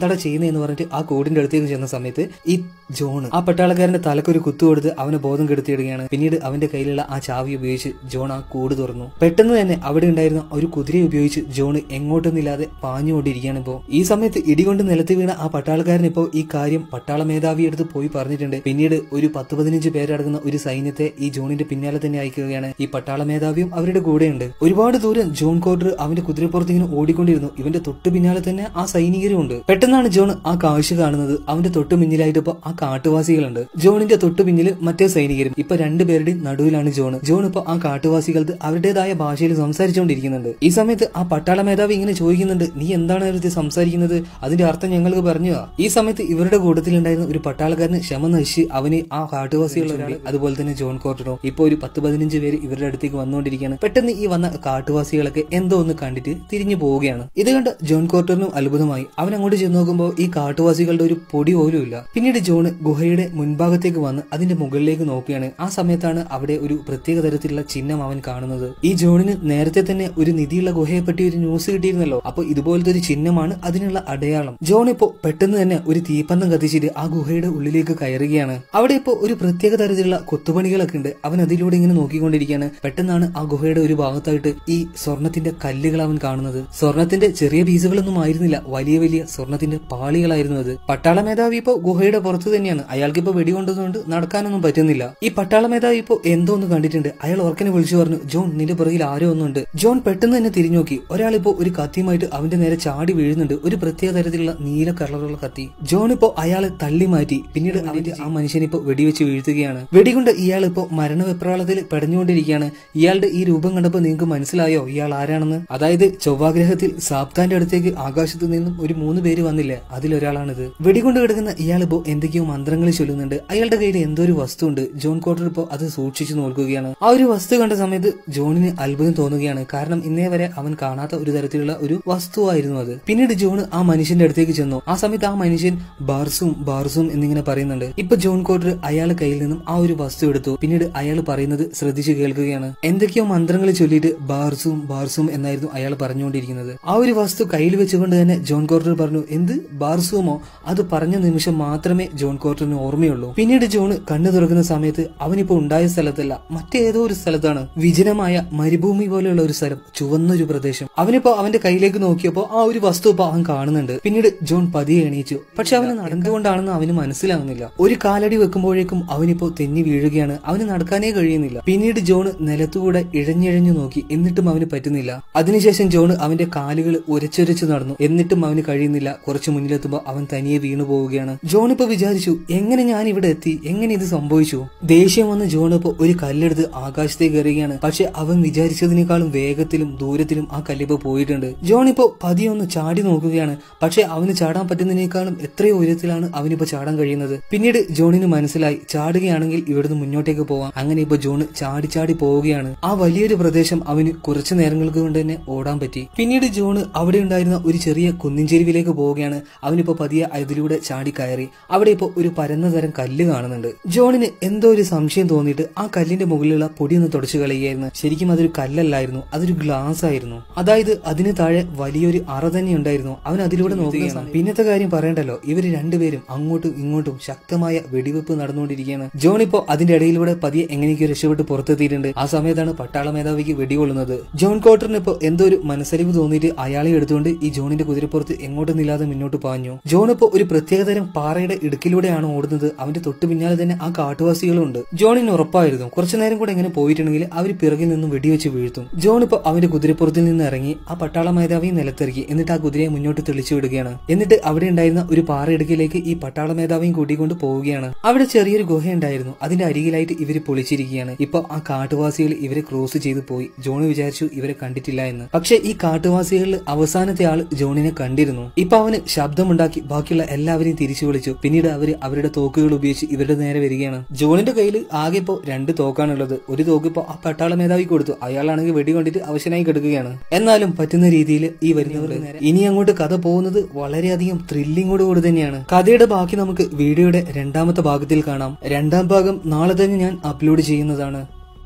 എന്താടാ ചെയ്യുന്നതെന്ന് പറഞ്ഞിട്ട് ആ കൂടിന്റെ അടുത്തേക്ക് ചെന്ന സമയത്ത് ഈ ജോൺ ആ പട്ടാളക്കാരന്റെ തലക്കൊരു കുത്തു കൊടുത്ത് അവനെ ബോധം കെടുത്തിയിടുകയാണ് പിന്നീട് അവന്റെ കയ്യിലുള്ള ആ ചാവി ഉപയോഗിച്ച് ജോൺ ആ കൂട് തുറന്നു പെട്ടെന്ന് തന്നെ അവിടെ ഉണ്ടായിരുന്ന ഒരു കുതിരയെ ഉപയോഗിച്ച് ജോൺ എങ്ങോട്ടൊന്നില്ലാതെ പാഞ്ഞുകൊണ്ടിരിക്കുകയാണ് ഇപ്പോ ഈ സമയത്ത് ഇടികൊണ്ട് നിലത്ത് വീണ ആ പട്ടാളക്കാരൻ ഇപ്പോൾ ഈ കാര്യം പട്ടാള മേധാവി അടുത്ത് പോയി പറഞ്ഞിട്ടുണ്ട് പിന്നീട് ഒരു പത്ത് പതിനഞ്ച് പേരടങ്ങുന്ന ഒരു സൈന്യത്തെ ഈ ജോണിന്റെ പിന്നാലെ തന്നെ അയക്കുകയാണ് ഈ പട്ടാള മേധാവിയും അവരുടെ കൂടെയുണ്ട് ഒരുപാട് ദൂരം ജോൺ കോട്ടർ അവന്റെ കുതിരപ്പുറത്ത് ഇങ്ങനെ ഓടിക്കൊണ്ടിരുന്നു ഇവന്റെ തൊട്ട് പിന്നാലെ തന്നെ ആ സൈനികരും ഉണ്ട് പെട്ടെന്നാണ് ജോൺ ആ കാഴ്ച കാണുന്നത് അവന്റെ തൊട്ട് മുന്നിലായിട്ട് ഇപ്പൊ ആ കാട്ടുവാസികളുണ്ട് ജോണിന്റെ തൊട്ട് പിന്നിൽ മറ്റേ സൈനികരും ഇപ്പൊ രണ്ടുപേരുടെയും നടുവിലാണ് ജോൺ ജോൺ ഇപ്പൊ ആ കാട്ടുവാസികൾക്ക് അവരുടേതായ ഭാഷയിൽ സംസാരിച്ചുകൊണ്ടിരിക്കുന്നുണ്ട് ഈ സമയത്ത് ആ പട്ടാള മേധാവി ഇങ്ങനെ ചോദിക്കുന്നുണ്ട് നീ എന്താണ് അവരുടെ സംസാരിക്കുന്നത് അതിന്റെ അർത്ഥം ഞങ്ങൾക്ക് പറഞ്ഞു താ." ഈ സമയത്ത് ഇവരുടെ കൂട്ടത്തിലുണ്ടായിരുന്ന ഒരു പട്ടാളക്കാരന് ക്ഷമ നശിച്ച് അവന് ആ കാട്ടുവാസികളുടെ ഒരാൾ അതുപോലെ തന്നെ ജോൺ കോർട്ടറോ ഇപ്പൊ ഒരു പത്ത് പതിനഞ്ച് പേര് ഇവരുടെ അടുത്തേക്ക് വന്നുകൊണ്ടിരിക്കുകയാണ് പെട്ടെന്ന് ഈ വന്ന കാട്ടുവാസികളൊക്കെ എന്തോ ഒന്ന് കണ്ടിട്ട് തിരിഞ്ഞു പോവുകയാണ് ഇത് കണ്ട് ജോൺ കോർട്ടറിനും അത്ഭുതമായി അവൻ അങ്ങോട്ട് ചെന്ന് നോക്കുമ്പോൾ ഈ കാട്ടുവാസികളുടെ ഒരു പൊടി പോലും ഇല്ല പിന്നീട് ജോണ് ഗുഹയുടെ മുൻഭാഗത്തേക്ക് വന്ന് അതിന്റെ മുകളിലേക്ക് നോക്കുകയാണ് ആ സമയത്താണ് അവിടെ ഒരു പ്രത്യേക തരത്തിലുള്ള ചിഹ്നം അവൻ കാണുന്നത് ഈ ജോണിന് നേരത്തെ തന്നെ ഒരു നിധിയുള്ള ഗുഹയെ പറ്റി ഒരു ന്യൂസ് കിട്ടിയിരുന്നല്ലോ അപ്പൊ ഇതുപോലത്തെ ഒരു ചിഹ്നമാണ് അതിനുള്ള അടയാളം ജോൺ ഇപ്പോ പെട്ടെന്ന് തന്നെ ഒരു തീപ്പന്തം കത്തിച്ചിട്ട് ആ ഗുഹയുടെ ഉള്ളിലേക്ക് കയറുകയാണ് അവിടെ ഇപ്പോ ഒരു പ്രത്യേക തരത്തിലുള്ള കൊത്തുപണികളൊക്കെ ഉണ്ട് അവൻ അതിലൂടെ ഇങ്ങനെ നോക്കിക്കൊണ്ടിരിക്കുകയാണ് പെട്ടെന്നാണ് ആ ഗുഹയുടെ ഒരു ഭാഗത്തായിട്ട് ഈ സ്വർണത്തിന്റെ കല്ലുകൾ അവൻ കാണുന്നത് സ്വർണത്തിന്റെ ചെറിയ പീസുകളൊന്നും ആയിരുന്നില്ല വലിയ വലിയ സ്വർണത്തിന്റെ പാളികളായിരുന്നു അത് പട്ടാള മേധാവി ഇപ്പോ ഗുഹയുടെ പുറത്ത് തന്നെയാണ് അയാൾക്ക് ഇപ്പോ വെടികൊണ്ടതുകൊണ്ട് നടക്കാനൊന്നും പറ്റുന്നില്ല ഈ പട്ടാള മേധാവി ഇപ്പോ എന്തോ ഒന്ന് കണ്ടിട്ടുണ്ട് അയാൾ ഓർക്കനെ വിളിച്ചു പറഞ്ഞു ജോൺ നിന്റെ പുറകിൽ ആരോ ഒന്നുണ്ട് ജോൺ പെട്ടെന്ന് തന്നെ തിരിഞ്ഞു നോക്കി ഒരാളിപ്പോ ഒരു കത്തിയുമായിട്ട് അവന്റെ നേരെ ചാടി വീഴുന്നുണ്ട് ഒരു പ്രത്യേക തരത്തിലുള്ള നീല കളറുള്ള കത്തി ജോൺ ഇപ്പോ അയാളെ തള്ളി മാറ്റി പിന്നീട് അവന്റെ ആ മനുഷ്യനെ ഇപ്പോ വെടിവെച്ച് വീഴ്ത്തുകയാണ് വെടികൊണ്ട് ഇയാൾ ഇപ്പോ മരണവെപ്രാളത്തിൽ പെടഞ്ഞുകൊണ്ടിരിക്കുകയാണ് ഇയാളുടെ ഈ രൂപം കണ്ടപ്പോൾ നിങ്ങൾക്ക് മനസ്സിലായോ ഇയാൾ ആരാണെന്ന് അതായത് ചൊവ്വാഗ്രഹത്തിൽ സാപ്താന്റെ അടുത്തേക്ക് ആകാശത്ത് നിന്നും ഒരു മൂന്ന് പേര് വന്നില്ലേ അതിലൊരാളാണിത് വെടികൊണ്ട് കിടക്കുന്ന ഇയാൾ ഇപ്പോ എന്തൊക്കെയോ മന്ത്രങ്ങൾ ചൊല്ലുന്നുണ്ട് അയാളുടെ കയ്യിൽ എന്തോ ഒരു വസ്തു ഉണ്ട് ജോൺ കോട്ടർ ഇപ്പോ അത് സൂക്ഷിച്ചു നോക്കുകയാണ് ആ ഒരു വസ്തു കണ്ട സമയത്ത് ജോണിന് അത്ഭുതം തോന്നുകയാണ് കാരണം ഇന്നേ വരെ അവൻ കാണാത്ത ഒരു തരത്തിലുള്ള ഒരു വസ്തുവായിരുന്നു അത് പിന്നീട് ജോൺ ആ മനുഷ്യന്റെ അടുത്തേക്ക് ചെന്നു ആ സമയത്ത് ആ മനുഷ്യൻ ബാർസും ബാർസും എന്നിങ്ങനെ പറയുന്നുണ്ട് ഇപ്പൊ ജോൺ കോട്ടർ അയാളെ കയ്യിൽ നിന്നും ആ ഒരു വസ്തു എടുത്തു പിന്നീട് അയാൾ പറയുന്നത് ശ്രദ്ധിച്ചു കേൾക്കുകയാണ് എന്തൊക്കെയോ മന്ത്രങ്ങൾ ചൊല്ലിയിട്ട് ബാർസും ബാർസും എന്നായിരുന്നു അയാൾ പറഞ്ഞുകൊണ്ടിരിക്കുന്നത് ആ ഒരു വസ്തു കയ്യിൽ വെച്ചുകൊണ്ട് തന്നെ ജോൺ കോർട്ടർ പറഞ്ഞു എന്ത് ബാർസുമോ അത് പറഞ്ഞ നിമിഷം മാത്രമേ ജോൺ കോർട്ടറിന് ഓർമ്മയുള്ളൂ പിന്നീട് ജോൺ കണ്ണു തുറക്കുന്ന സമയത്ത് അവനിപ്പോ ഉണ്ടായ സ്ഥലത്തല്ല മറ്റേതോ ഒരു സ്ഥലത്താണ് വിജനമായ മരുഭൂമി പോലെയുള്ള ഒരു സ്ഥലം ചുവന്നൊരു പ്രദേശം അവനിപ്പോ അവന്റെ കയ്യിലേക്ക് നോക്കിയപ്പോ ആ ഒരു വസ്തു ഇപ്പൊ അവൻ കാണുന്നുണ്ട് പിന്നീട് ജോൺ പതിയെ എണീച്ചു പക്ഷെ അവന് നടന്നുകൊണ്ടാണെന്ന് അവന് മനസ്സിലാവുന്നില്ല ഒരു കാലടി വെക്കുമ്പോഴേക്കും അവനിപ്പോ തെന്നി വീഴുകയാണ് അവന് നടക്കാനേ കഴിയുന്നില്ല പിന്നീട് ജോണ് നിലത്തുകൂടെ ഇഴഞ്ഞിഴഞ്ഞു നോക്കി എന്നിട്ടും അവന് പറ്റുന്നില്ല അതിനുശേഷം ജോണ് അവന്റെ കാലുകൾ ഉരച്ചുരച്ചു നടന്നു എന്നിട്ടും അവന് കഴിയുന്നില്ല കുറച്ചു മുന്നിലെത്തുമ്പോൾ അവൻ തനിയെ വീണു പോവുകയാണ് ജോൺ ഇപ്പൊ വിചാരിച്ചു എങ്ങനെ ഞാൻ ഇവിടെ എത്തി എങ്ങനെ ഇത് സംഭവിച്ചു ദേഷ്യം വന്ന് ജോൺ ഇപ്പൊ ഒരു കല്ലെടുത്ത് ആകാശത്തേക്ക് എറിയുകയാണ് പക്ഷെ അവൻ വിചാരിച്ചതിനേക്കാളും വേഗത്തിലും ദൂരത്തിലും ആ കല്ലിപ്പോ പോയിട്ടുണ്ട് ജോൺ ഇപ്പോ പതിയെ ഒന്ന് ചാടി നോക്കുകയാണ് പക്ഷെ അവന് ചാടാൻ പറ്റുന്നതിനേക്കാളും എത്രയോ ഉയരത്തിലാണ് അവനിപ്പോ ചാടാൻ കഴിയുന്നത് പിന്നീട് ജോണിന് മനസ്സിലായി ചാടുകയാണെങ്കിൽ ഇവിടുന്ന് മുന്നോട്ടേക്ക് പോവാം അങ്ങനെ ഇപ്പൊ ജോൺ ചാടി ചാടി പോവുകയാണ് ആ വലിയൊരു പ്രദേശം അവന് കുറച്ചു നേരങ്ങൾക്ക് കൊണ്ട് തന്നെ ഓടാൻ പറ്റി പിന്നീട് ജോണ് അവിടെ ഉണ്ടായിരുന്ന ഒരു ചെറിയ കുന്നിൻചെരുവിലേക്ക് പോവുകയാണ് അവനിപ്പോ പതിയെ അതിലൂടെ ചാടി കയറി അവിടെ ഇപ്പോ ഒരു പരന്ന തരം കല്ല് കാണുന്നുണ്ട് ജോണിന് എന്തോ ഒരു സംശയം തോന്നിയിട്ട് ആ കല്ലിന്റെ മുകളിലുള്ള പൊടി ഒന്ന് തുടച്ചു കളയുകയായിരുന്നു ശരിക്കും അതൊരു കല്ലല്ലായിരുന്നു അതൊരു ഗ്ലാസ് ആയിരുന്നു അതായത് അതിന് താഴെ വലിയൊരു അറ തന്നെ ഉണ്ടായിരുന്നു അവൻ അതിലൂടെ നോക്കുകയാണ് പിന്നത്തെ കാര്യം പറയണ്ടല്ലോ ഇവര് രണ്ടുപേരും അങ്ങോട്ടും ഇങ്ങോട്ടും ശക്തമായ വെടിവെപ്പ് നടന്നുകൊണ്ടിരിക്കുകയാണ് ജോൺ ഇപ്പോ അതിന്റെ ഇടയിലൂടെ പതിയെ എങ്ങനെയൊക്കെ രക്ഷപ്പെട്ട് പുറത്തെത്തിയിട്ടുണ്ട് ആ സമയത്താണ് പട്ടാള മേധാവിക്ക് വെടികൊള്ളുന്നത് ജോൺ കോട്ടറിന് ഇപ്പോ എന്തോ ഒരു മനസ്സലിവ് തോന്നിയിട്ട് അയാളെ എടുത്തുകൊണ്ട് ഈ ജോണിന്റെ കുതിരപ്പുറത്ത് എങ്ങോട്ടൊന്നില്ലാതെ മുന്നോട്ട് പാഞ്ഞു ജോൺ ഇപ്പോ ഒരു പ്രത്യേകതരം പാറയുടെ ഇടുക്കിലൂടെയാണ് ഓടുന്നത് അവന്റെ തൊട്ട് പിന്നാലെ തന്നെ ആ കാട്ടുവാസികളും ഉണ്ട് ജോണിന് ഉറപ്പായിരുന്നു കുറച്ചു നേരം കൂടെ എങ്ങനെ പോയിട്ടുണ്ടെങ്കിൽ അവർ പിറകിൽ നിന്നും വെടിവെച്ച് വീഴ്ത്തും ജോൺ ഇപ്പോ അവന്റെ കുതിരപ്പുറത്തിൽ നിന്ന് ഇറങ്ങി ആ പട്ടാള മേധാവിയെ നിലത്തിറക്കി എന്നിട്ട് ആ കുതിരയെ മുന്നോട്ട് തെളിച്ചു വിടുകയാണ് എന്നിട്ട് അവിടെ ഉണ്ടായിരുന്ന ഒരു പാറയിടുക്കിലേക്ക് ഈ പട്ടാള മേധാവിയും കൂട്ടിക്കൊണ്ട് പോവുകയാണ് അവിടെ ചെറിയൊരു ഗുഹ ഉണ്ടായിരുന്നു അതിന്റെ അരികിലായിട്ട് ഇവര് പൊളിച്ചിരിക്കുകയാണ് ഇപ്പൊ ആ കാട്ടുവാസികൾ ഇവരെ ക്രോസ് ചെയ്തു പോയി ജോൺ വിചാരിച്ചു ഇവരെ കണ്ടിട്ടില്ല എന്ന് പക്ഷെ ഈ കാട്ടുവാസികളിൽ അവസാനത്തെ ആൾ ജോണിനെ കണ്ടിരുന്നു ഇപ്പൊ അവന് ശബ്ദമുണ്ടാക്കി ബാക്കിയുള്ള എല്ലാവരെയും തിരിച്ചു വിളിച്ചു പിന്നീട് അവര് അവരുടെ തോക്കുകൾ ഉപയോഗിച്ച് ഇവരുടെ നേരെ വരികയാണ് ജോണിന്റെ കയ്യിൽ ആകെ ഇപ്പോ രണ്ട് തോക്കാണുള്ളത് ഒരു തോക്ക് ഇപ്പോ ആ പട്ടാള മേധാവി കൊടുത്തു അയാളാണെങ്കിൽ വെടി കൊണ്ടിട്ട് അവശനായി കിടക്കുകയാണ് എന്നാലും പറ്റുന്ന രീതിയിൽ ഈ വരുന്നവർ ഇനി അങ്ങോട്ട് കഥ പോകുന്നത് വളരെയധികം ത്രില്ലിങ്ങോട് കൂടി തന്നെയാണ് കഥയുടെ ബാക്കി നമുക്ക് വീഡിയോയുടെ രണ്ടാമത്തെ ഭാഗത്തിൽ കാണാം രണ്ടാം ഭാഗം നാളെ തന്നെ ഞാൻ അപ്ലോഡ് ചെയ്യുന്നതാണ്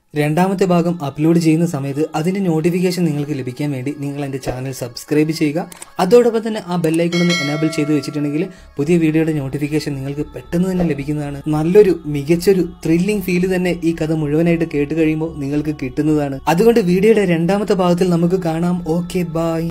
രണ്ടാമത്തെ ഭാഗം അപ്ലോഡ് ചെയ്യുന്ന സമയത്ത് അതിന്റെ നോട്ടിഫിക്കേഷൻ നിങ്ങൾക്ക് ലഭിക്കാൻ വേണ്ടി നിങ്ങൾ എന്റെ ചാനൽ സബ്സ്ക്രൈബ് ചെയ്യുക അതോടൊപ്പം തന്നെ ആ ബെല്ലൈക്കൺ ഒന്ന് എനാബിൾ ചെയ്ത് വെച്ചിട്ടുണ്ടെങ്കിൽ പുതിയ വീഡിയോയുടെ നോട്ടിഫിക്കേഷൻ നിങ്ങൾക്ക് പെട്ടെന്ന് തന്നെ ലഭിക്കുന്നതാണ് നല്ലൊരു മികച്ചൊരു ത്രില്ലിംഗ് ഫീല് തന്നെ ഈ കഥ മുഴുവനായിട്ട് കേട്ട് കഴിയുമ്പോൾ നിങ്ങൾക്ക് കിട്ടുന്നതാണ് അതുകൊണ്ട് വീഡിയോയുടെ രണ്ടാമത്തെ ഭാഗത്തിൽ നമുക്ക് കാണാം ഓക്കെ ബൈ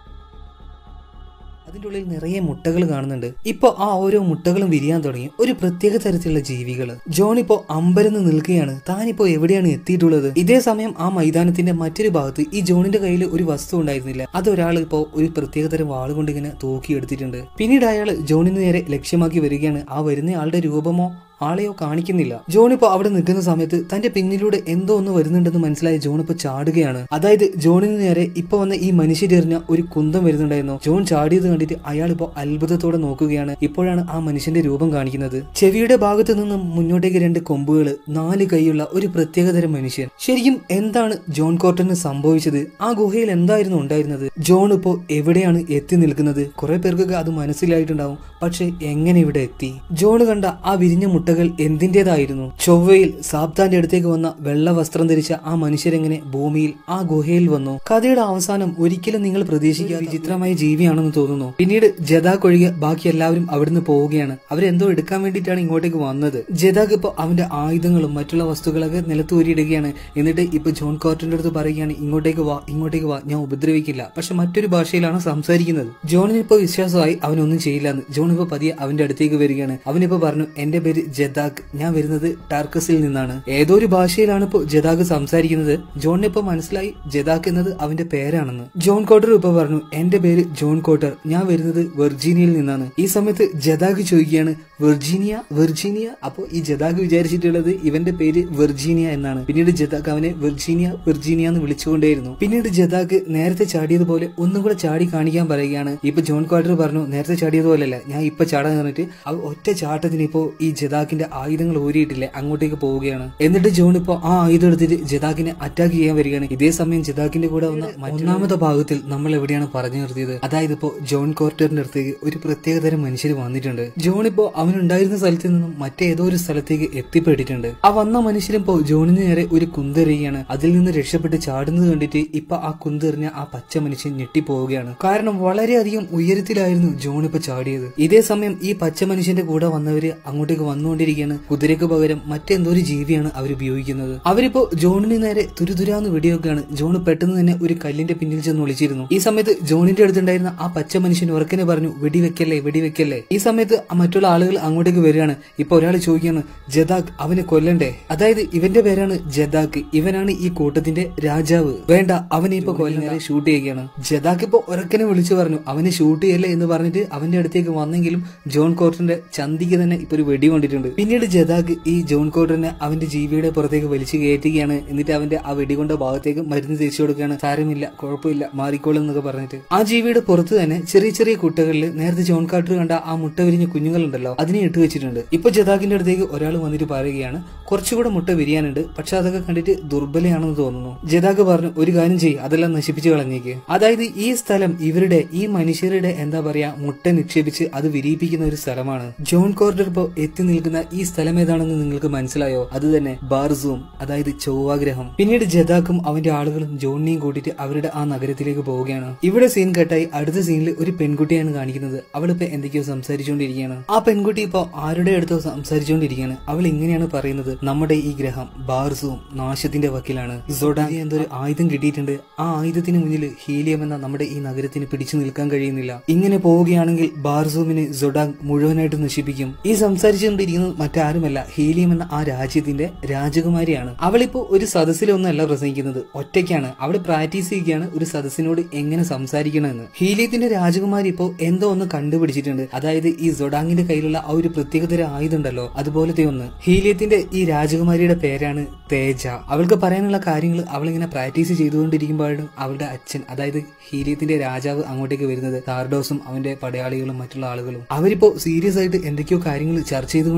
അതിൻ്റെ ഉള്ളിൽ നിറയെ മുട്ടകൾ കാണുന്നുണ്ട് ഇപ്പോൾ ആ ഓരോ മുട്ടകളും വിരിയാൻ തുടങ്ങി ഒരു പ്രത്യേക തരത്തിലുള്ള ജീവികൾ ജോൺ ഇപ്പോൾ അമ്പരന്ന് നിൽക്കുകയാണ് താനിപ്പോ എവിടെയാണ് എത്തിയിട്ടുള്ളത് ഇതേ സമയം ആ മൈതാനത്തിന്റെ മറ്റൊരു ഭാഗത്ത് ഈ ജോണിന്റെ കയ്യിൽ ഒരു വസ്തു ഉണ്ടായിരുന്നില്ല അതൊരാൾ ഇപ്പോൾ ഒരു പ്രത്യേകതരം വാളുകൊണ്ട് ഇങ്ങനെ തൂക്കിയെടുത്തിട്ടുണ്ട് പിന്നീട് അയാൾ ജോണിന് നേരെ ലക്ഷ്യമാക്കി വരികയാണ് ആ വരുന്ന ആളുടെ രൂപമോ ആളെയോ കാണിക്കുന്നില്ല ജോൺ ഇപ്പോൾ അവിടെ നിൽക്കുന്ന സമയത്ത് തന്റെ പിന്നിലൂടെ എന്തോ ഒന്ന് വരുന്നുണ്ടെന്ന് മനസ്സിലായ ജോൺ ഇപ്പോൾ ചാടുകയാണ് അതായത് ജോണിന് നേരെ ഇപ്പൊ വന്ന ഈ മനുഷ്യരെറിഞ്ഞ ഒരു കുന്തം വരുന്നുണ്ടായിരുന്നു ജോൺ ചാടിയത് കണ്ടിട്ട് അയാൾ ഇപ്പോൾ അത്ഭുതത്തോടെ നോക്കുകയാണ് ഇപ്പോഴാണ് ആ മനുഷ്യന്റെ രൂപം കാണിക്കുന്നത് ചെവിയുടെ ഭാഗത്ത് നിന്നും മുന്നോട്ടേക്ക് രണ്ട് കൊമ്പുകൾ നാല് കൈയുള്ള ഒരു പ്രത്യേകതരം മനുഷ്യൻ ശരിക്കും എന്താണ് ജോൺ കോർട്ടന് സംഭവിച്ചത് ആ ഗുഹയിൽ എന്തായിരുന്നു ഉണ്ടായിരുന്നത് ജോൺ ഇപ്പോൾ എവിടെയാണ് എത്തി നിൽക്കുന്നത് കുറെ പേർക്കൊക്കെ അത് മനസ്സിലായിട്ടുണ്ടാവും പക്ഷെ എങ്ങനെ ഇവിടെ എത്തി ജോൺ കണ്ട ആ വിരിഞ്ഞ മുട്ടകൾ എന്തിൻ്റെതായിരുന്നു ചൊവ്വയിൽ സാബ്താന്റെ അടുത്തേക്ക് വന്ന വെള്ള വസ്ത്രം ധരിച്ച ആ മനുഷ്യരെങ്ങനെ ഭൂമിയിൽ ആ ഗുഹയിൽ വന്നു കഥയുടെ അവസാനം ഒരിക്കലും നിങ്ങൾ പ്രതീക്ഷിക്കാത്ത വിചിത്രമായ ജീവിയാണെന്ന് തോന്നുന്നു പിന്നീട് ജദാക്ക് ഒഴികെ ബാക്കി എല്ലാവരും അവിടുന്ന് പോവുകയാണ് അവരെന്തോ എടുക്കാൻ വേണ്ടിയിട്ടാണ് ഇങ്ങോട്ടേക്ക് വന്നത് ജദാക്ക് ഇപ്പോൾ അവന്റെ ആയുധങ്ങളും മറ്റുള്ള വസ്തുക്കളൊക്കെ നിലത്തൂരിയിടുകയാണ് എന്നിട്ട് ഇപ്പൊ ജോൺ കോർട്ടിന്റെ അടുത്ത് പറയുകയാണ് ഇങ്ങോട്ടേക്ക് വാ ഇങ്ങോട്ടേക്ക് വാ ഞാൻ ഉപദ്രവിക്കില്ല പക്ഷെ മറ്റൊരു ഭാഷയിലാണ് സംസാരിക്കുന്നത് ജോണിന് ഇപ്പോൾ വിശ്വാസമായി അവനൊന്നും ചെയ്യില്ലെന്ന് ജോൺ ഇപ്പോൾ പതിയെ അവന്റെ അടുത്തേക്ക് വരികയാണ് അവനിപ്പോ പറഞ്ഞു എന്റെ പേര് ജദാക്ക് ഞാൻ വരുന്നത് ടാർക്കസിൽ നിന്നാണ് ഏതോ ഒരു ഭാഷയിലാണ് ഇപ്പോൾ ജദാക്ക് സംസാരിക്കുന്നത് ജോണിന് ഇപ്പൊ മനസ്സിലായി ജദാക്ക് എന്നത് അവന്റെ പേരാണെന്ന് ജോൺ കോട്ടർ ഇപ്പൊ പറഞ്ഞു എന്റെ പേര് ജോൺ കോട്ടർ ഞാൻ വരുന്നത് വെർജീനിയയിൽ നിന്നാണ് ഈ സമയത്ത് ജദാക്ക് ചോദിക്കുകയാണ് വെർജീനിയ വെർജീനിയ അപ്പോ ഈ ജദാക്ക് വിചാരിച്ചിട്ടുള്ളത് ഇവന്റെ പേര് വെർജീനിയ എന്നാണ് പിന്നീട് ജദാക്ക് അവനെ വെർജീനിയ വെർജീനിയ എന്ന് വിളിച്ചുകൊണ്ടേയിരുന്നു പിന്നീട് ജദാക്ക് നേരത്തെ ചാടിയതുപോലെ ഒന്നും കൂടെ ചാടി കാണിക്കാൻ പറയുകയാണ് ഇപ്പൊ ജോൺ ക്വാർട്ടർ പറഞ്ഞു നേരത്തെ ചാടിയതുപോലെയല്ല ഞാൻ ഇപ്പൊ ചാടാൻ പറഞ്ഞിട്ട് അവ ഒറ്റ ചാട്ടത്തിന് ഇപ്പോ ഈ ജദാക്കിന്റെ ആയുധങ്ങൾ ഊരിയിട്ടില്ലേ അങ്ങോട്ടേക്ക് പോവുകയാണ് എന്നിട്ട് ജോൺ ഇപ്പോ ആ ആയുധം എടുത്തിട്ട് ജദാക്കിനെ അറ്റാക്ക് ചെയ്യാൻ വരികയാണ് ഇതേ സമയം ജദാക്കിന്റെ കൂടെ വന്ന ഒന്നാമത്തെ ഭാഗത്തിൽ നമ്മൾ എവിടെയാണ് പറഞ്ഞു നിർത്തിയത് അതായത് ഇപ്പോ ജോൺ കോർട്ടറിന്റെ അടുത്തേക്ക് ഒരു പ്രത്യേകതരം മനുഷ്യർ വന്നിട്ടുണ്ട് ജോൺ ഇപ്പോ അവനുണ്ടായിരുന്ന സ്ഥലത്ത് നിന്നും മറ്റേതോ ഒരു സ്ഥലത്തേക്ക് എത്തിപ്പെട്ടിട്ടുണ്ട് ആ വന്ന മനുഷ്യരിപ്പോ ജോണിന് നേരെ ഒരു കുന്തെറിയാണ് അതിൽ നിന്ന് രക്ഷപ്പെട്ട് ചാടുന്നത് കണ്ടിട്ട് ഇപ്പൊ ആ കുന്തെറിഞ്ഞ ആ പച്ച മനുഷ്യൻ ഞെട്ടിപ്പോവുകയാണ് കാരണം വളരെയധികം ഉയരത്തിലായിരുന്നു ജോൺ ഇപ്പൊ ചാടിയത് ഇതേ സമയം ഈ പച്ച മനുഷ്യന്റെ കൂടെ വന്നവര് അങ്ങോട്ടേക്ക് വന്നുകൊണ്ടിരിക്കുകയാണ് കുതിരയ്ക്ക് പകരം മറ്റെന്തോ ഒരു ജീവിയാണ് അവർ ഉപയോഗിക്കുന്നത് അവരിപ്പോ ജോണിന് നേരെ തുരുതുരാന്ന് വെടിവെക്കുകയാണ് ജോൺ പെട്ടെന്ന് തന്നെ ഒരു കല്ലിന്റെ പിന്നിൽ ചെന്ന് ഒളിച്ചിരുന്നു ഈ സമയത്ത് ജോണിന്റെ അടുത്തുണ്ടായിരുന്ന ആ പച്ച മനുഷ്യൻ ഉറക്കനെ പറഞ്ഞു വെടിവെക്കല്ലേ വെടിവെക്കല്ലേ ഈ സമയത്ത് ആ മറ്റുള്ള ആളുകൾ അങ്ങോട്ടേക്ക് വരികയാണ് ഇപ്പൊ ഒരാൾ ചോദിക്കുകയാണ് ജദാക്ക് അവനെ കൊല്ലണ്ടേ അതായത് ഇവന്റെ പേരാണ് ജദാക്ക് ഇവനാണ് ഈ കൂട്ടത്തിന്റെ രാജാവ് വേണ്ട അവനെ ഇപ്പൊ കൊല്ലുന്നേരെ ഷൂട്ട് ചെയ്യുകയാണ് ജദാക്ക് ഇപ്പൊ ഉറക്കനെ വിളിച്ചു പറഞ്ഞു അവനെ ഷൂട്ട് ചെയ്യല്ലേ എന്ന് പറഞ്ഞിട്ട് അവന്റെ അടുത്തേക്ക് വന്നെങ്കിലും ജോൺ കോർട്ടറിന്റെ ചന്തിക്ക് തന്നെ ഇപ്പൊ ഒരു വെടി കൊണ്ടിട്ടുണ്ട് പിന്നീട് ജദാക്ക് ഈ ജോൺ കോർട്ടറിനെ അവന്റെ ജീവിയുടെ പുറത്തേക്ക് വലിച്ചു കയറ്റുകയാണ് എന്നിട്ട് അവന്റെ ആ വെടികൊണ്ട ഭാഗത്തേക്ക് മരുന്ന് തേച്ചു കൊടുക്കുകയാണ് സാരമില്ല കുഴപ്പമില്ല മാറിക്കോളും എന്നൊക്കെ പറഞ്ഞിട്ട് ആ ജീവിയുടെ പുറത്ത് തന്നെ ചെറിയ ചെറിയ കുട്ടകളിൽ നേരത്തെ ജോൺ കാർട്ടർ കണ്ട ആ മുട്ട വിരിഞ്ഞ കുഞ്ഞുങ്ങളുണ്ടല്ലോ അതിനെ ഇട്ട് വെച്ചിട്ടുണ്ട് ഇപ്പൊ ജദാക്കിന്റെ അടുത്തേക്ക് ഒരാൾ വന്നിട്ട് പറയുകയാണ് കുറച്ചുകൂടെ മുട്ട വിരിയാനുണ്ട് പക്ഷെ അതൊക്കെ കണ്ടിട്ട് ദുർബലയാണെന്ന് തോന്നുന്നു ജദാക്ക് പറഞ്ഞു ഒരു കാര്യം ചെയ്യ് അതെല്ലാം നശിപ്പിച്ച് കളഞ്ഞേക്ക് അതായത് ഈ സ്ഥലം ഇവരുടെ ഈ മനുഷ്യരുടെ എന്താ പറയാ മുട്ട നിക്ഷേപിച്ച് അത് വിരിയിപ്പിക്കുന്ന ഒരു സ്ഥലമാണ് ജോൺ കോർഡർ ഇപ്പോ എത്തി നിൽക്കുന്ന ഈ സ്ഥലം ഏതാണെന്ന് നിങ്ങൾക്ക് മനസ്സിലായോ അത് തന്നെ ബാർസൂം അതായത് ചൊവ്വാഗ്രഹം പിന്നീട് ജദാക്കും അവന്റെ ആളുകളും ജോണിനെയും കൂട്ടിയിട്ട് അവരുടെ ആ നഗരത്തിലേക്ക് പോവുകയാണ് ഇവിടെ സീൻ കട്ടായി അടുത്ത സീനിൽ ഒരു പെൺകുട്ടിയാണ് കാണിക്കുന്നത് അവളിപ്പോ എന്തൊക്കെയോ സംസാരിച്ചുകൊണ്ടിരിക്കുകയാണ് ആ പെൺകുട്ടി ഇപ്പോ ആരുടെ അടുത്തോ സംസാരിച്ചുകൊണ്ടിരിക്കുകയാണ് അവൾ ഇങ്ങനെയാണ് പറയുന്നത് നമ്മുടെ ഈ ഗ്രഹം ബാർസൂം നാശത്തിന്റെ വക്കിലാണ് സൊഡാഗി എന്തൊരു ആയുധം കിട്ടിയിട്ടുണ്ട് ആ ആയുധത്തിന് മുന്നിൽ ഹീലിയം എന്ന നമ്മുടെ ഈ നഗരത്തിന് പിടിച്ചു നിൽക്കാൻ കഴിയുന്നില്ല ഇങ്ങനെ പോവുകയാണെങ്കിൽ ബാർസൂമിന് സൊഡാങ് മുഴുവനായിട്ട് നശിപ്പിക്കും ഈ സംസാരിച്ചുകൊണ്ടിരിക്കുന്നത് മറ്റാരുമല്ല ഹീലിയം എന്ന ആ രാജ്യത്തിന്റെ രാജകുമാരിയാണ് അവളിപ്പോ ഒരു സദസ്സിലൊന്നല്ല പ്രസംഗിക്കുന്നത് ഒറ്റയ്ക്കാണ് അവൾ പ്രാക്ടീസ് ചെയ്യുകയാണ് ഒരു സദസ്സിനോട് എങ്ങനെ സംസാരിക്കണമെന്ന് ഹീലിയത്തിന്റെ രാജകുമാരി ഇപ്പോ എന്തോ ഒന്ന് കണ്ടുപിടിച്ചിട്ടുണ്ട് അതായത് ഈ സൊഡാങ്ങിന്റെ കയ്യിലുള്ള ആ ഒരു പ്രത്യേകതര ആയുധം ഉണ്ടല്ലോ അതുപോലത്തെ ഒന്ന് ഹീലിയത്തിന്റെ ഈ രാജകുമാരിയുടെ പേരാണ് തേജ അവൾക്ക് പറയാനുള്ള കാര്യങ്ങൾ അവളിങ്ങനെ പ്രാക്ടീസ് ചെയ്തുകൊണ്ടിരിക്കുമ്പോഴും അവളുടെ അച്ഛൻ അതായത് ഹീലിയത്തിന്റെ രാജാവ് അങ്ങോട്ടേക്ക് വരുന്നത് താർഡോസും അവന്റെ പടയാളികളും മറ്റുള്ള ആളുകളും അവരിപ്പോ സീരിയസ് ആയിട്ട് എന്തൊക്കെയോ കാര്യങ്ങൾ ചർച്ച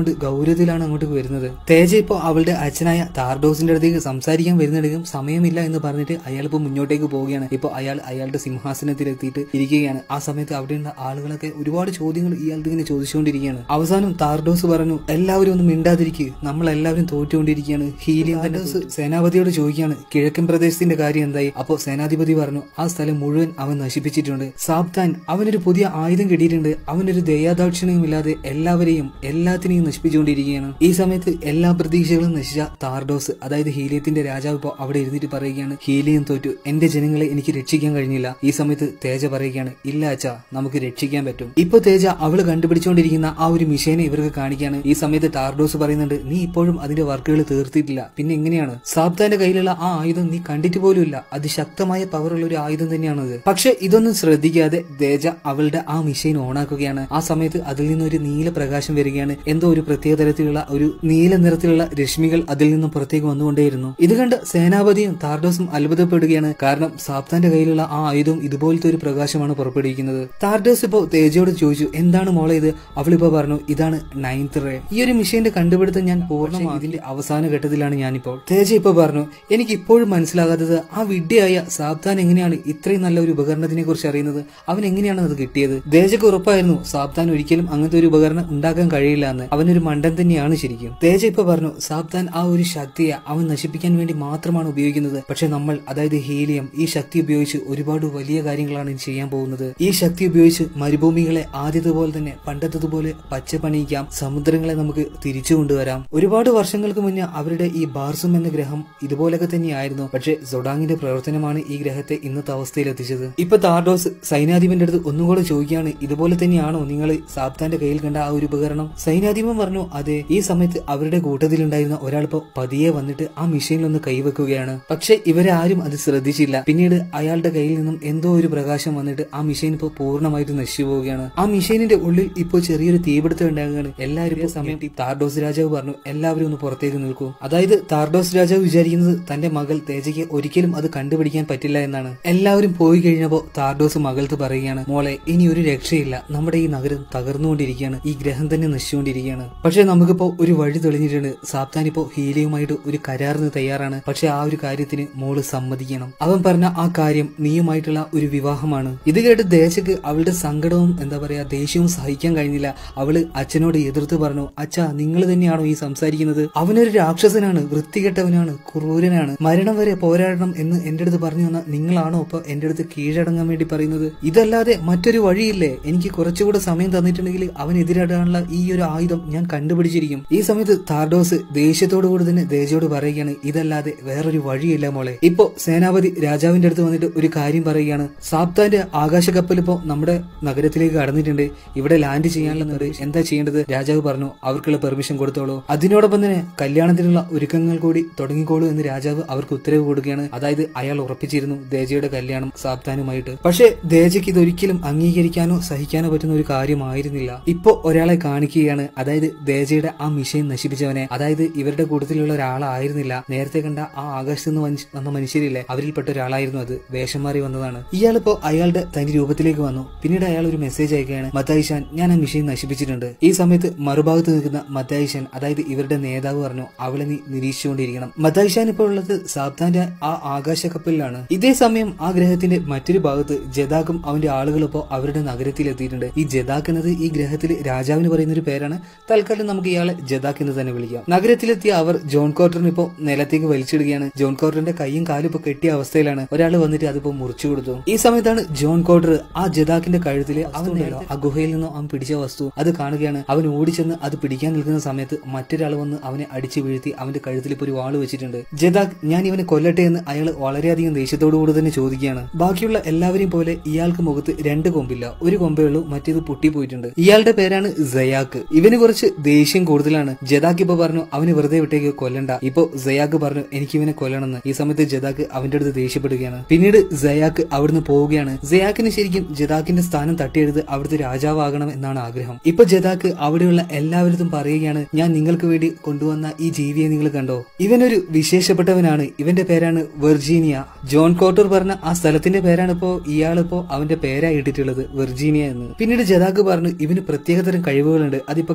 ഒരുപാട് ഗൗരവത്തിലാണ് അങ്ങോട്ട് വരുന്നത് തേജ ഇപ്പോൾ അവളുടെ അച്ഛനായ താർഡോസിന്റെ അടുത്തേക്ക് സംസാരിക്കാൻ വരുന്നുണ്ടെങ്കിലും സമയമില്ല എന്ന് പറഞ്ഞിട്ട് അയാൾ ഇപ്പോൾ മുന്നോട്ടേക്ക് പോവുകയാണ് ഇപ്പോൾ അയാൾ അയാളുടെ സിംഹാസനത്തിലെത്തിയിട്ട് ഇരിക്കുകയാണ് ആ സമയത്ത് അവിടെയുള്ള ആളുകളൊക്കെ ഒരുപാട് ചോദ്യങ്ങൾ ഇയാൾക്ക് ഇങ്ങനെ ചോദിച്ചുകൊണ്ടിരിക്കുകയാണ് അവസാനം താർഡോസ് പറഞ്ഞു എല്ലാവരും ഒന്നും മിണ്ടാതിരിക്കുക നമ്മൾ എല്ലാവരും തോറ്റുകൊണ്ടിരിക്കുകയാണ് ഹീലിയം താർഡോസ് സേനാപതിയോട് ചോദിക്കുകയാണ് കിഴക്കൻ പ്രദേശത്തിന്റെ കാര്യം എന്തായി അപ്പോൾ സേനാധിപതി പറഞ്ഞു ആ സ്ഥലം മുഴുവൻ അവൻ നശിപ്പിച്ചിട്ടുണ്ട് സാബ്താൻ അവനൊരു പുതിയ ആയുധം കിട്ടിയിട്ടുണ്ട് അവനൊരു ദയാദാക്ഷിണ്യമില്ലാതെ എല്ലാവരെയും എല്ലാത്തിനെയും നശിപ്പിച്ചുകൊണ്ടിരിക്കുകയാണ് ഈ സമയത്ത് എല്ലാ പ്രതീക്ഷകളും നശിച്ച താർഡോസ് അതായത് ഹീലിയത്തിന്റെ രാജാവ് ഇപ്പോൾ അവിടെ ഇരുന്നിട്ട് പറയുകയാണ് ഹീലിയം തോറ്റു എന്റെ ജനങ്ങളെ എനിക്ക് രക്ഷിക്കാൻ കഴിഞ്ഞില്ല ഈ സമയത്ത് തേജ പറയുകയാണ് ഇല്ല അച്ഛാ നമുക്ക് രക്ഷിക്കാൻ പറ്റും ഇപ്പൊ തേജ അവള് കണ്ടുപിടിച്ചുകൊണ്ടിരിക്കുന്ന ആ ഒരു മിഷേനെ ഇവർക്ക് കാണിക്കുകയാണ് ഈ സമയത്ത് ടാർഡോസ് പറയുന്നുണ്ട് നീ ഇപ്പോഴും അതിന്റെ വർക്കുകൾ തീർത്തിട്ടില്ല പിന്നെ എങ്ങനെയാണ് സാബ്താന്റെ കയ്യിലുള്ള ആ ആയുധം നീ കണ്ടിട്ട് പോലുമില്ല അതിശക്തമായ പവറുള്ള ഒരു ആയുധം തന്നെയാണത് പക്ഷെ ഇതൊന്നും ശ്രദ്ധിക്കാതെ തേജ അവളുടെ ആ മിഷൈൻ ഓണാക്കുകയാണ് ആ സമയത്ത് അതിൽ നിന്ന് ഒരു നീല പ്രകാശം വരികയാണ് എന്തോ ഒരു പ്രത്യേക തരത്തിലുള്ള ഒരു നീല നിറത്തിലുള്ള രശ്മികൾ അതിൽ നിന്നും പുറത്തേക്ക് വന്നുകൊണ്ടേയിരുന്നു ഇത് കണ്ട് സേനാപതിയും താർഡോസും അത്ഭുതപ്പെടുകയാണ് കാരണം സാബ്താന്റെ കയ്യിലുള്ള ആ ആയുധം ഇതുപോലത്തെ ഒരു പ്രകാശമാണ് പുറപ്പെടുവിക്കുന്നത് താർഡോസ് ഇപ്പോ തേജയോട് ചോദിച്ചു എന്താണ് മോളെ ഇത് അവളിപ്പോ പറഞ്ഞു ഇതാണ് നയൻത് റേ ഈ ഒരു മിഷീന്റെ കണ്ടുപിടുത്തം ഞാൻ പൂർണ്ണമായി ഇതിന്റെ അവസാന ഘട്ടത്തിലാണ് ഞാനിപ്പോൾ തേജ ഇപ്പൊ പറഞ്ഞു എനിക്ക് ഇപ്പോഴും മനസ്സിലാകാത്തത് ആ വിഡ്ഢിയായ സാബ്താൻ എങ്ങനെയാണ് ഇത്രയും നല്ല ഒരു ഉപകരണത്തിനെ കുറിച്ച് അറിയുന്നത് അവൻ എങ്ങനെയാണ് അത് കിട്ടിയത് തേജക്ക് ഉറപ്പായിരുന്നു സാബ്താൻ ഒരിക്കലും അങ്ങനത്തെ ഒരു ഉപകരണം ഉണ്ടാക്കാൻ കഴിയില്ല എന്ന് അവനൊരു മണ്ടൻ തന്നെയാണ് ശരിക്കും തേജ ഇപ്പൊ പറഞ്ഞു സാബ്താൻ ആ ഒരു ശക്തിയെ അവൻ നശിപ്പിക്കാൻ വേണ്ടി മാത്രമാണ് ഉപയോഗിക്കുന്നത് പക്ഷെ നമ്മൾ അതായത് ഹീലിയം ഈ ശക്തി ഉപയോഗിച്ച് ഒരുപാട് വലിയ കാര്യങ്ങളാണ് ഇനി ചെയ്യാൻ പോകുന്നത് ഈ ശക്തി ഉപയോഗിച്ച് മരുഭൂമികളെ ആദ്യതുപോലെ തന്നെ പണ്ടത്തതുപോലെ പച്ച പണിയിക്കാം സമുദ്രങ്ങളെ നമുക്ക് തിരിച്ചു കൊണ്ടുവരാം ഒരുപാട് വർഷങ്ങൾക്ക് മുന്നേ അവരുടെ ഈ ബാർസും എന്ന ഗ്രഹം ഇതുപോലൊക്കെ തന്നെയായിരുന്നു പക്ഷെ സൊഡാങ്ങിന്റെ പ്രവർത്തനമാണ് ഈ ഗ്രഹത്തെ ഇന്നത്തെ അവസ്ഥയിൽ എത്തിച്ചത് ഇപ്പൊ താർഡോസ് സൈന്യാധിപന്റെ അടുത്ത് ഒന്നുകൂടെ ചോദിക്കുകയാണ് ഇതുപോലെ തന്നെയാണോ നിങ്ങൾ സാബ്താന്റെ കയ്യിൽ കണ്ട ആ ഒരു ഉപകരണം സൈന്യാധിപൻ പറഞ്ഞു അതെ ഈ സമയത്ത് അവരുടെ കൂട്ടത്തിലുണ്ടായിരുന്ന ഒരാളിപ്പോ പതിയെ വന്നിട്ട് ആ മിഷീനിലൊന്ന് കൈവെക്കുകയാണ് പക്ഷെ ഇവരെ ആരും അത് ശ്രദ്ധിച്ചില്ല പിന്നീട് അയാളുടെ കയ്യിൽ നിന്നും എന്തോ ഒരു പ്രകാശം വന്നിട്ട് ആ മിഷീൻ ഇപ്പോൾ പൂർണ്ണമായിട്ട് നശിച്ചു പോവുകയാണ് ആ മിഷീനിന്റെ ഉള്ളിൽ ഇപ്പോൾ ചെറിയൊരു തീപിടുത്തം ഉണ്ടാകുകയാണ് എല്ലാവരും ഈ സമയം ഈ താർഡോസ് രാജാവ് പറഞ്ഞു എല്ലാവരും ഒന്ന് പുറത്തേക്ക് നിൽക്കൂ അതായത് താർഡോസ് രാജാവ് വിചാരിക്കുന്നത് തന്റെ മകൾ തേജയ്ക്ക് ഒരിക്കലും അത് കണ്ടുപിടിക്കാൻ പറ്റില്ല എന്നാണ് എല്ലാവരും പോയി കഴിഞ്ഞപ്പോ താർഡോസ് മകൾക്ക് പറയുകയാണ് മോളെ ഇനി ഒരു രക്ഷയില്ല നമ്മുടെ ഈ നഗരം തകർന്നുകൊണ്ടിരിക്കുകയാണ് ഈ ഗ്രഹം തന്നെ നശിച്ചുകൊണ്ടിരിക്കുകയാണ് പക്ഷെ നമുക്കിപ്പോ ഒരു വഴി തെളിഞ്ഞിട്ടുണ്ട് സാപ്താൻ ഇപ്പോ ഹീലിയുമായിട്ട് ഒരു കരാറിന് തയ്യാറാണ് പക്ഷെ ആ ഒരു കാര്യത്തിന് മോള് സമ്മതിക്കണം അവൻ പറഞ്ഞ ആ കാര്യം നീയുമായിട്ടുള്ള ഒരു വിവാഹമാണ് ഇത് കേട്ട് ദേശക്ക് അവളുടെ സങ്കടവും എന്താ പറയാ ദേഷ്യവും സഹിക്കാൻ കഴിഞ്ഞില്ല അവള് അച്ഛനോട് എതിർത്ത് പറഞ്ഞു അച്ഛാ നിങ്ങൾ തന്നെയാണോ ഈ സംസാരിക്കുന്നത് അവനൊരു രാക്ഷസനാണ് വൃത്തികെട്ടവനാണ് ക്രൂരനാണ് മരണം വരെ പോരാടണം എന്ന് എന്റെ അടുത്ത് പറഞ്ഞു തന്ന നിങ്ങളാണോ ഇപ്പൊ എന്റെ അടുത്ത് കീഴടങ്ങാൻ വേണ്ടി പറയുന്നത് ഇതല്ലാതെ മറ്റൊരു വഴിയില്ലേ എനിക്ക് കുറച്ചുകൂടെ സമയം തന്നിട്ടുണ്ടെങ്കിൽ അവൻ എതിരാടാനുള്ള ഈ ഒരു ആയുധം ഞാൻ കണ്ടുപിടിച്ചിരിക്കും ഈ സമയത്ത് താർഡോസ് ദേഷ്യത്തോടു കൂടി തന്നെ ദേജയോട് പറയുകയാണ് ഇതല്ലാതെ വേറൊരു വഴിയില്ല മോളെ ഇപ്പോ സേനാപതി രാജാവിന്റെ അടുത്ത് വന്നിട്ട് ഒരു കാര്യം പറയുകയാണ് സാപ്താന്റെ ആകാശ കപ്പൽ ഇപ്പോ നമ്മുടെ നഗരത്തിലേക്ക് കടന്നിട്ടുണ്ട് ഇവിടെ ലാൻഡ് ചെയ്യാനുള്ളത് എന്താ ചെയ്യേണ്ടത് രാജാവ് പറഞ്ഞു അവർക്കുള്ള പെർമിഷൻ കൊടുത്തോളൂ അതിനോടൊപ്പം തന്നെ കല്യാണത്തിനുള്ള ഒരുക്കങ്ങൾ കൂടി തുടങ്ങിക്കോളൂ എന്ന് രാജാവ് അവർക്ക് ഉത്തരവ് കൊടുക്കുകയാണ് അതായത് അയാൾ ഉറപ്പിച്ചിരുന്നു ദേജയുടെ കല്യാണം സാപ്താനുമായിട്ട് പക്ഷേ ദേജയ്ക്ക് ഇതൊരിക്കലും അംഗീകരിക്കാനോ സഹിക്കാനോ പറ്റുന്ന ഒരു കാര്യമായിരുന്നില്ല ഇപ്പോ ഒരാളെ കാണിക്കുകയാണ് അതായത് ദേജയുടെ ആ മിഷൈൻ നശിപ്പിച്ചവനെ അതായത് ഇവരുടെ കൂട്ടത്തിലുള്ള ഒരാളായിരുന്നില്ല നേരത്തെ കണ്ട ആ ആകാശത്ത് നിന്ന് വഞ്ച- വന്ന മനുഷ്യരില്ലേ അവരിൽപ്പെട്ട ഒരാളായിരുന്നു അത് വേഷം മാറി വന്നതാണ് ഇയാളിപ്പോ അയാളുടെ തനി രൂപത്തിലേക്ക് വന്നു പിന്നീട് അയാൾ ഒരു മെസ്സേജ് അയക്കുകയാണ് മത്തായിഷാൻ ഞാൻ ആ മിഷൈൻ നശിപ്പിച്ചിട്ടുണ്ട് ഈ സമയത്ത് മറുഭാഗത്ത് നിൽക്കുന്ന മത്തായിഷാൻ അതായത് ഇവരുടെ നേതാവ് പറഞ്ഞു അവളെ നീ നിരീക്ഷിച്ചുകൊണ്ടിരിക്കണം മത്തായിഷാൻ ഇപ്പോൾ ഉള്ളത് സാബ്താന്റെ ആ ആകാശ കപ്പലിലാണ് ഇതേ സമയം ആ ഗ്രഹത്തിന്റെ മറ്റൊരു ഭാഗത്ത് ജദാക്കും അവന്റെ ആളുകളും ഇപ്പോൾ അവരുടെ നഗരത്തിൽ എത്തിയിട്ടുണ്ട് ഈ ജദാക്ക് എന്നത് ഈ ഗ്രഹത്തിൽ രാജാവിന് പറയുന്ന ഒരു പേരാണ് തൽക്കാലം നമുക്ക് ഇയാളെ ജദാക്ക് എന്ന് തന്നെ വിളിക്കാം നഗരത്തിലെത്തിയ അവർ ജോൺ കോർട്ടറിന് ഇപ്പോൾ നിലത്തേക്ക് വലിച്ചിടുകയാണ് ജോൺ കോർട്ടറിന്റെ കൈയും കാലും ഇപ്പോൾ കെട്ടിയ അവസ്ഥയിലാണ് ഒരാൾ വന്നിട്ട് അതിപ്പോ മുറിച്ചു കൊടുത്തു ഈ സമയത്താണ് ജോൺ കോർട്ടർ ആ ജദാക്കിന്റെ കഴുത്തില് അവൻ നേരെ ആ ഗുഹയിൽ നിന്നും അവൻ പിടിച്ച വസ്തു അത് കാണുകയാണ് അവൻ ഓടിച്ചെന്ന് അത് പിടിക്കാൻ നിൽക്കുന്ന സമയത്ത് മറ്റൊരാൾ വന്ന് അവനെ അടിച്ചു വീഴ്ത്തി അവന്റെ കഴുത്തിൽ ഇപ്പോൾ ഒരു വാള് വെച്ചിട്ടുണ്ട് ജദാക്ക് ഞാൻ ഇവനെ കൊല്ലട്ടെ എന്ന് അയാൾ വളരെയധികം ദേഷ്യത്തോടു കൂടി തന്നെ ചോദിക്കുകയാണ് ബാക്കിയുള്ള എല്ലാവരെയും പോലെ ഇയാൾക്ക് മുഖത്ത് രണ്ട് കൊമ്പില്ല ഒരു കൊമ്പേ ഉള്ളൂ മറ്റേത് പൊട്ടിപ്പോയിട്ടുണ്ട് ഇയാളുടെ പേരാണ് സയാക്ക് ഇവന് കുറച്ച് ദേഷ്യം കൂടുതലാണ് ജദാക്ക് ഇപ്പൊ പറഞ്ഞു അവന് വെറുതെ വിട്ടേക്ക് കൊല്ലണ്ട ഇപ്പൊ സയാക്ക് പറഞ്ഞു എനിക്ക് ഇവനെ കൊല്ലണമെന്ന് ഈ സമയത്ത് ജദാക്ക് അവന്റെ അടുത്ത് ദേഷ്യപ്പെടുകയാണ് പിന്നീട് സയാക്ക് അവിടുന്ന് പോവുകയാണ് സയാക്കിന് ശരിക്കും ജദാക്കിന്റെ സ്ഥാനം തട്ടിയെടുത്ത് അവിടുത്തെ രാജാവാകണം എന്നാണ് ആഗ്രഹം ഇപ്പൊ ജദാക്ക് അവിടെയുള്ള എല്ലാവരും പറയുകയാണ് ഞാൻ നിങ്ങൾക്ക് വേണ്ടി കൊണ്ടുവന്ന ഈ ജീവിയെ നിങ്ങൾ കണ്ടോ ഇവനൊരു വിശേഷപ്പെട്ടവനാണ് ഇവന്റെ പേരാണ് വെർജീനിയ ജോൺ കോട്ടർ പറഞ്ഞ ആ സ്ഥലത്തിന്റെ പേരാണ് ഇപ്പോ ഇയാളിപ്പോ അവന്റെ പേരായി ഇട്ടിട്ടുള്ളത് വെർജീനിയ എന്ന് പിന്നീട് ജദാക്ക് പറഞ്ഞു ഇവന് പ്രത്യേകതരം കഴിവുകളുണ്ട് അതിപ്പോ കാണിച്ചു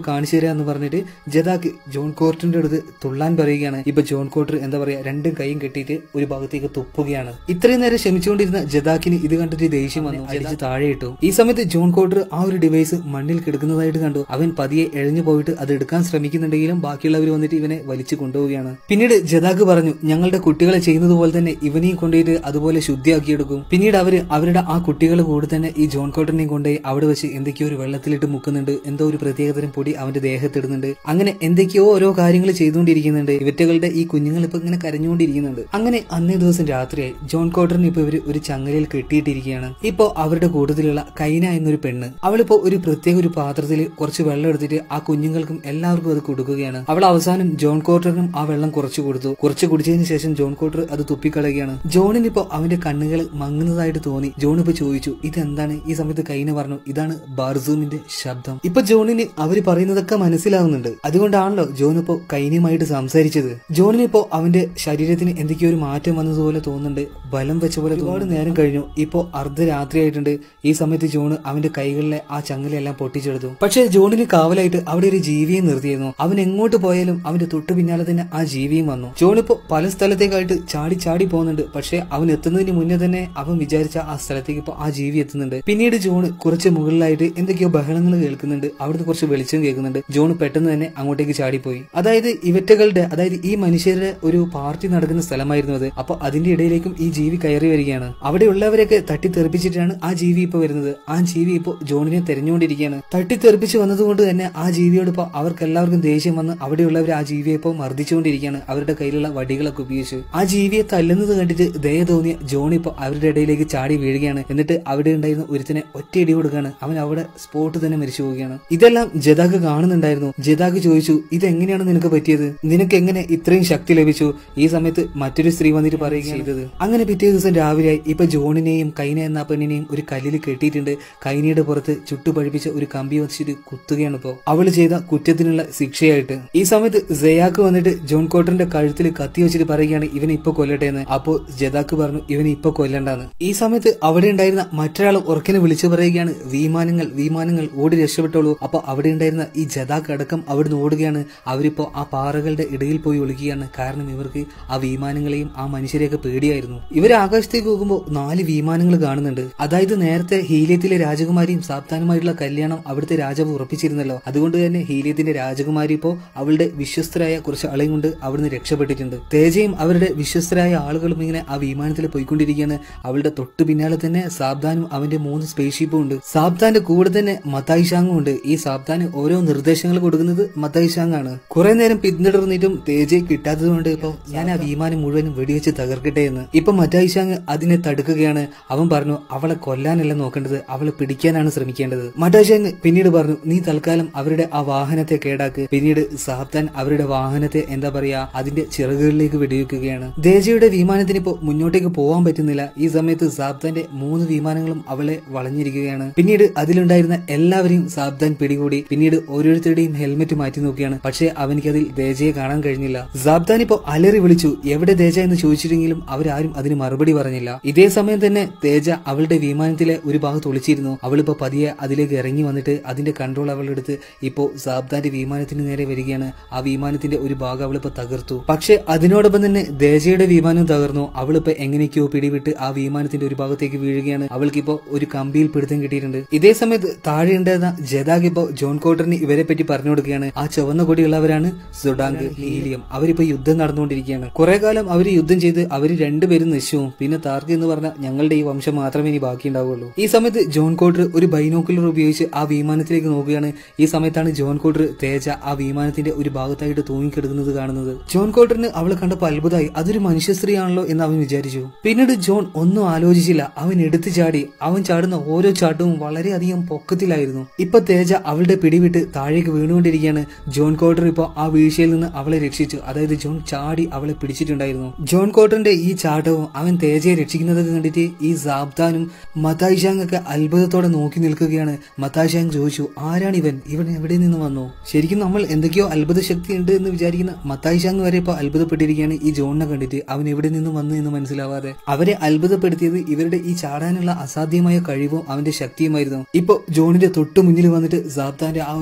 തരാന്ന് പറഞ്ഞിട്ട് ജദാക്ക് ജോൺ കോർട്ടറിന്റെ അടുത്ത് തുള്ളാൻ പറയുകയാണ് ഇപ്പൊ ജോൺ കോർട്ടർ എന്താ പറയാ രണ്ടും കൈയും കെട്ടിയിട്ട് ഒരു ഭാഗത്തേക്ക് തുപ്പുകയാണ് ഇത്രയും നേരം ക്ഷമിച്ചുകൊണ്ടിരുന്ന ജദാക്കിന് ഇത് കണ്ടിട്ട് ദേഷ്യം വന്നു അടിച്ച് താഴെ ഇട്ടു ഈ സമയത്ത് ജോൺ കോർട്ടർ ആ ഒരു ഡിവൈസ് മണ്ണിൽ കിടക്കുന്നതായിട്ട് കണ്ടു അവൻ പതിയെ എഴഞ്ഞു പോയിട്ട് അത് എടുക്കാൻ ശ്രമിക്കുന്നുണ്ടെങ്കിലും ബാക്കിയുള്ളവർ വന്നിട്ട് ഇവനെ വലിച്ചു കൊണ്ടുപോവുകയാണ് പിന്നീട് ജദാക്ക് പറഞ്ഞു ഞങ്ങളുടെ കുട്ടികളെ ചെയ്യുന്നത് പോലെ തന്നെ ഇവനെയും കൊണ്ടുപോയിട്ട് അതുപോലെ ശുദ്ധിയാക്കിയെടുക്കും പിന്നീട് അവര് അവരുടെ ആ കുട്ടികളെ കൂടെ തന്നെ ഈ ജോൺ കോട്ടനെയും കൊണ്ടുപോയി അവിടെ വെച്ച് എന്തൊക്കെയോ ഒരു വെള്ളത്തിലിട്ട് മുക്കുന്നുണ്ട് എന്തോ ഒരു പ്രത്യേകതരം പൊടി അവന്റെ ദേഹത്തിടുന്നുണ്ട് അങ്ങനെ എന്തൊക്കെയോ ഓരോ കാര്യങ്ങൾ ചെയ്തുകൊണ്ടിരിക്കുന്നുണ്ട് ഇവറ്റകളുടെ ഈ കുഞ്ഞുങ്ങൾ ഇപ്പൊ ഇങ്ങനെ കരഞ്ഞുകൊണ്ടിരിക്കുന്നുണ്ട് അങ്ങനെ അന്നേ ദിവസം രാത്രിയായി ജോൺ കോട്ടറിന് ഇപ്പൊ ഇവര് ഒരു ചങ്ങലയിൽ കെട്ടിയിട്ടിരിക്കുകയാണ് ഇപ്പോ അവരുടെ കൂട്ടത്തിലുള്ള കൈന എന്നൊരു പെണ്ണ് അവളിപ്പോ ഒരു പ്രത്യേക ഒരു പാത്രത്തിൽ കുറച്ച് വെള്ളം എടുത്തിട്ട് ആ കുഞ്ഞുങ്ങൾക്കും എല്ലാവർക്കും അത് കൊടുക്കുകയാണ് അവൾ അവസാനം ജോൺ കോട്ടറിനും ആ വെള്ളം കുറച്ച് കൊടുത്തു കുറച്ച് കുടിച്ചതിന് ശേഷം ജോൺ കോട്ടർ അത് തുപ്പിക്കളയുകയാണ് ജോണിനിപ്പോ അവന്റെ കണ്ണുകൾ മങ്ങുന്നതായിട്ട് തോന്നി ജോൺ ഇപ്പൊ ചോദിച്ചു ഇതെന്താണ് ഈ സമയത്ത് കൈന പറഞ്ഞു ഇതാണ് ബാർസൂമിന്റെ ശബ്ദം ഇപ്പൊ ജോണിന് അവര് പറയുന്നതൊക്കെ മനസ്സിലാവുന്നുണ്ട് അതുകൊണ്ടാണല്ലോ ജോൺ ഇപ്പോ കൈനയുമായിട്ട് സംസാരിച്ചത് ജോണിനിപ്പോ അവന്റെ ശരീരത്തിന് എന്തൊക്കെയോ ഒരു മാറ്റം വന്നതുപോലെ തോന്നുന്നുണ്ട് ബലം വെച്ച പോലെ ഒരുപാട് നേരം കഴിഞ്ഞു ഇപ്പോ അർദ്ധരാത്രിയായിട്ടുണ്ട് ഈ സമയത്ത് ജോണ് അവന്റെ കൈകളിലെ ആ ചങ്ങലയെല്ലാം പൊട്ടിച്ചെടുത്തു പക്ഷേ ജോണിന് കാവലായിട്ട് അവിടെ ഒരു ജീവിയെ നിർത്തിയിരുന്നു അവൻ എങ്ങോട്ട് പോയാലും അവന്റെ തൊട്ടു പിന്നാലെ തന്നെ ആ ജീവിയും വന്നു ജോണിപ്പോ പല സ്ഥലത്തേക്കായിട്ട് ചാടി ചാടി പോകുന്നുണ്ട് പക്ഷേ അവൻ എത്തുന്നതിന് മുന്നേ തന്നെ അവൻ വിചാരിച്ച ആ സ്ഥലത്തേക്ക് ഇപ്പൊ ആ ജീവി എത്തുന്നുണ്ട് പിന്നീട് ജോൺ കുറച്ച് മുകളിലായിട്ട് എന്തൊക്കെയോ ബഹളങ്ങൾ കേൾക്കുന്നുണ്ട് അവിടുന്ന് കുറച്ച് വെളിച്ചം കേൾക്കുന്നുണ്ട് ജോൺ പെട്ടെന്ന് തന്നെ അങ്ങോട്ടേക്ക് ചാടിപ്പോയി അതായത് ഇവറ്റകളുടെ അതായത് ഈ മനുഷ്യരുടെ ഒരു പാർട്ടി നടക്കുന്ന സ്ഥലമായിരുന്നു അത് അപ്പൊ അതിന്റെ ഇടയിലേക്കും ഈ ജീവി കയറി വരികയാണ് അവിടെയുള്ളവരെയൊക്കെ തട്ടിത്തെറിപ്പിച്ചിട്ടാണ് ആ ജീവി ഇപ്പൊ വരുന്നത് ആ ജീവി ഇപ്പൊ ജോണിനെ തെരഞ്ഞുകൊണ്ടിരിക്കുകയാണ് തട്ടിത്തെറിപ്പിച്ച് വന്നതുകൊണ്ട് തന്നെ ആ ജീവിയോട് ഇപ്പൊ അവർക്ക് എല്ലാവർക്കും ദേഷ്യം വന്ന് അവിടെയുള്ളവർ ആ ജീവിയെ ഇപ്പൊ മർദ്ദിച്ചുകൊണ്ടിരിക്കുകയാണ് അവരുടെ കയ്യിലുള്ള വടികളൊക്കെ ഉപയോഗിച്ച് ആ ജീവിയെ തല്ലുന്നത് കണ്ടിട്ട് ദയ തോന്നിയ ജോൺ ഇപ്പൊ അവരുടെ ഇടയിലേക്ക് ചാടി വീഴുകയാണ് എന്നിട്ട് അവിടെ ഉണ്ടായിരുന്ന ഒരുത്തിനെ ഒറ്റയടി കൊടുക്കുകയാണ് അവൻ അവിടെ സ്പോട്ട് തന്നെ മരിച്ചു പോവുകയാണ് ഇതെല്ലാം ജദാക്ക് കാണുന്നുണ്ടായിരുന്നു ജദാക്ക് ചോദിച്ചു ഇതെങ്ങനെയാണ് നിനക്ക് പറ്റിയത് നിനക്ക് എങ്ങനെ ഇത്രയും ശക്തി ലഭിച്ചു ഈ സമയത്ത് മറ്റൊരു സ്ത്രീ വന്നിട്ട് പറയുകയാണ് ചെയ്തത് അങ്ങനെ പിറ്റേ ദിവസം രാവിലെയായി ഇപ്പൊ ജോണിനെയും കൈന എന്ന പെണ്ണിനെയും ഒരു കല്ലിൽ കെട്ടിയിട്ടുണ്ട് കൈനയുടെ പുറത്ത് ചുട്ടുപഴിപ്പിച്ച ഒരു കമ്പി വെച്ചിട്ട് കുത്തുകയാണ് ഇപ്പോ അവള് ചെയ്ത കുറ്റത്തിനുള്ള ശിക്ഷയായിട്ട് ഈ സമയത്ത് ജയാക്ക് വന്നിട്ട് ജോൺ കോട്ടറിന്റെ കഴുത്തിൽ കത്തി വെച്ചിട്ട് പറയുകയാണ് ഇവനെ ഇപ്പൊ കൊല്ലട്ടെ എന്ന് അപ്പോ ജദാക്ക് പറഞ്ഞു ഇവനെ ഇപ്പൊ കൊല്ലണ്ടെന്ന് ഈ സമയത്ത് അവിടെ ഉണ്ടായിരുന്ന മറ്റൊരാൾ ഉറക്കിനെ വിളിച്ചു പറയുകയാണ് വിമാനങ്ങൾ വിമാനങ്ങൾ ഓടി രക്ഷപ്പെട്ടോളൂ അപ്പൊ അവിടെ ഉണ്ടായിരുന്ന ഈ ജദാക്ക് അടക്കം അവിടുന്ന് ഓടുകയാണ് അവരിപ്പോ ആ പാറകളുടെ ഇടയിൽ പോയി ഒളിക്കുകയാണ് കാരണം ഇവർക്ക് ആ വിമാനങ്ങളെയും ആ മനുഷ്യരെയൊക്കെ പേടിയായിരുന്നു ഇവർ ആകാശത്തേക്ക് പോകുമ്പോൾ നാല് വിമാനങ്ങൾ കാണുന്നുണ്ട് അതായത് നേരത്തെ ഹീലിയത്തിലെ രാജകുമാരിയും സാപ്താനുമായിട്ടുള്ള കല്യാണം അവിടുത്തെ രാജാവ് ഉറപ്പിച്ചിരുന്നല്ലോ അതുകൊണ്ട് തന്നെ ഹീലിയത്തിന്റെ രാജകുമാരി ഇപ്പോ അവളുടെ വിശ്വസ്തരായ കുറച്ച് ആളെയും കൊണ്ട് അവിടുന്ന് രക്ഷപ്പെട്ടിട്ടുണ്ട് തേജയും അവരുടെ വിശ്വസ്തരായ ആളുകളും ഇങ്ങനെ ആ വിമാനത്തിൽ പോയിക്കൊണ്ടിരിക്കുകയാണ് അവളുടെ തൊട്ടു പിന്നാലെ തന്നെ സാബ്ദാനും അവന്റെ മൂന്ന് സ്പേസ് ഷിപ്പും ഉണ്ട് സാബ്ദാന്റെ കൂടെ തന്നെ മത്തായി ഷാങ്ങും ഉണ്ട് ഈ സാബ്ദാന് ഓരോ നിർദ്ദേശങ്ങൾ കൊടുക്കുന്നത് മത്തായി ഷാങ് ആണ് കുറെ നേരം പിന്തുടർന്നിട്ടും തേജയെ കിട്ടാത്തത് കൊണ്ട് ഇപ്പൊ ഞാൻ ആ വിമാനം മുഴുവനും വെടിവെച്ച് തകർക്കട്ടെ എന്ന് ഇപ്പൊ മത്തായി ഷാങ് അതിനെ തടുക്കുകയാണ് അവൻ പറഞ്ഞു അവളെ കൊല്ലാനല്ല നോക്കേണ്ടത് അവളെ പിടിക്കാനാണ് ശ്രമിക്കേണ്ടത് മത്തായി ഷാങ് പിന്നീട് പറഞ്ഞു നീ തൽക്കാലം അവരുടെ ആ വാഹനത്തെ കേടാക്ക് പിന്നീട് സാബ്ദാൻ അവരുടെ വാഹനത്തെ എന്താ പറയാ അതിന്റെ ചിറകുകളിലേക്ക് വെടിവെക്കുകയാണ് ദേജയുടെ വിമാനത്തിന് ഇപ്പോ മുന്നോട്ടേക്ക് പോകാൻ പറ്റുന്നില്ല ഈ സമയത്ത് സാബ്ദാന്റെ മൂന്ന് വിമാനങ്ങളും അവളെ വളഞ്ഞിരിക്കുകയാണ് പിന്നീട് അതിലുണ്ടായിരുന്ന എല്ലാവരെയും സാബ്ദാൻ പിടികൂടി പിന്നീട് ഓരോരുത്തരുടെയും ഹെൽമെറ്റ് മാറ്റി നോക്കിയാണ് പക്ഷേ അവനിക്ക് അതിൽ ദേജയെ കാണാൻ കഴിഞ്ഞില്ല സാബ്ദാൻ ഇപ്പോ അലറി വിളിച്ചു എവിടെ തേജ എന്ന് ചോദിച്ചിട്ടെങ്കിലും അവരാരും അതിന് മറുപടി പറഞ്ഞില്ല ഇതേ സമയം തന്നെ തേജ അവളുടെ വിമാനത്തിലെ ഒരു ഭാഗത്ത് ഒളിച്ചിരുന്നു അവളിപ്പോ പതിയെ അതിലേക്ക് ഇറങ്ങി വന്നിട്ട് അതിന്റെ കൺട്രോൾ അവളെടുത്ത് ഇപ്പോ സാബ്ദാന്റെ വിമാനത്തിന് നേരെ വരികയാണ് ആ വിമാനത്തിന്റെ ഒരു ഭാഗം അവളിപ്പോ തകർത്തു പക്ഷെ അതിനോടൊപ്പം തന്നെ ദേജയുടെ വിമാനം തകർന്നു അവളിപ്പോ എങ്ങനെയൊക്കെയോ പിടിവിട്ട് ആ വിമാനത്തിന്റെ ഒരു ഭാഗത്തേക്ക് വീഴുകയാണ് അവൾക്കിപ്പോ ഒരു കമ്പിയിൽ പിടുത്തം കിട്ടിയിട്ടുണ്ട് ഇതേ സമയത്ത് താഴെ ഉണ്ടായിരുന്ന ജദാഗ് ഇപ്പോ ജോൺ കോട്ടറിന് ഇവരെ പറ്റി പറഞ്ഞു കൊടുക്കുകയാണ് ആ ചുവന്ന കൊടിയുള്ളവരാണ് സുഡാങ്ക് ഹീലിയം അവരിപ്പോ യുദ്ധം നടന്നുകൊണ്ടിരിക്കുകയാണ് കുറെ കാലം അവർ യുദ്ധം ചെയ്ത് അവര് രണ്ടുപേരും നശിവും പിന്നെ താർക്ക് എന്ന് പറഞ്ഞ ഞങ്ങളുടെ ഈ വംശം മാത്രമേ ഇനി ബാക്കി ഉണ്ടാവുള്ളൂ ഈ സമയത്ത് ജോൺ കോട്ടർ ഒരു ബൈനോക്കുലർ ഉപയോഗിച്ച് ആ വിമാനത്തിലേക്ക് നോക്കുകയാണ് ഈ സമയത്താണ് ജോൺ കോട്ടർ തേജ ആ വിമാനത്തിന്റെ ഒരു ഭാഗത്തായിട്ട് തൂങ്ങിക്കിടക്കുന്നത് കാണുന്നത് ജോൺ കോട്ടറിന് അവളെ കണ്ടപ്പോൾ അത്ഭുതമായി അതൊരു മനുഷ്യ സ്ത്രീയാണല്ലോ എന്ന് അവൻ വിചാരിച്ചു പിന്നീട് ജോൺ ഒന്നും ആലോചിച്ചില്ല അവൻ എടുത്തു ചാടി അവൻ ചാടുന്ന ഓരോ ചാട്ടവും വളരെയധികം പൊക്കത്തിലായിരുന്നു ഇപ്പൊ തേജ അവളുടെ പിടിവിട്ട് താഴേക്ക് വീണുകൊണ്ടിരിക്കുകയാണ് ജോൺ കോട്ടർ ഇപ്പൊ ആ വീഴ്ചയിൽ നിന്ന് അവളെ രക്ഷിച്ചു അതായത് ജോൺ ചാടി അവളെ പിടിച്ചിട്ടുണ്ടായിരുന്നു ജോൺ കോട്ടറിന്റെ ഈ ചാട്ടവും അവൻ തേജയെ രക്ഷിക്കുന്നതൊക്കെ കണ്ടിട്ട് ഈ സാബ്ദാനും മത്തായി ഷാങ് ഒക്കെ അത്ഭുതത്തോടെ നോക്കി നിൽക്കുകയാണ് മത്തായി ഷാങ് ചോദിച്ചു ആരാണ് ഇവൻ ഇവൻ എവിടെ നിന്ന് വന്നു ശരിക്കും നമ്മൾ എന്തൊക്കെയോ അത്ഭുത ശക്തി ഉണ്ട് എന്ന് വിചാരിക്കുന്ന മത്തായി ഷാങ് വരെ ഇപ്പൊ അത്ഭുതപ്പെട്ടിരിക്കുകയാണ് ഈ ജോണിനെ കണ്ടിട്ട് അവൻ എവിടെ നിന്ന് വന്നു എന്ന് മനസ്സിലാവാതെ അവരെ അത്ഭുതപ്പെടുത്തിയത് ഇവരുടെ ഈ ചാടാനുള്ള അസാധ്യമായ കഴിവും അവന്റെ ശക്തിയുമായിരുന്നു ഇപ്പൊ ജോണിന്റെ തൊട്ടു മുന്നിൽ വന്നിട്ട് സാബ്ദാന്റെ ആ ഒരു എന്താ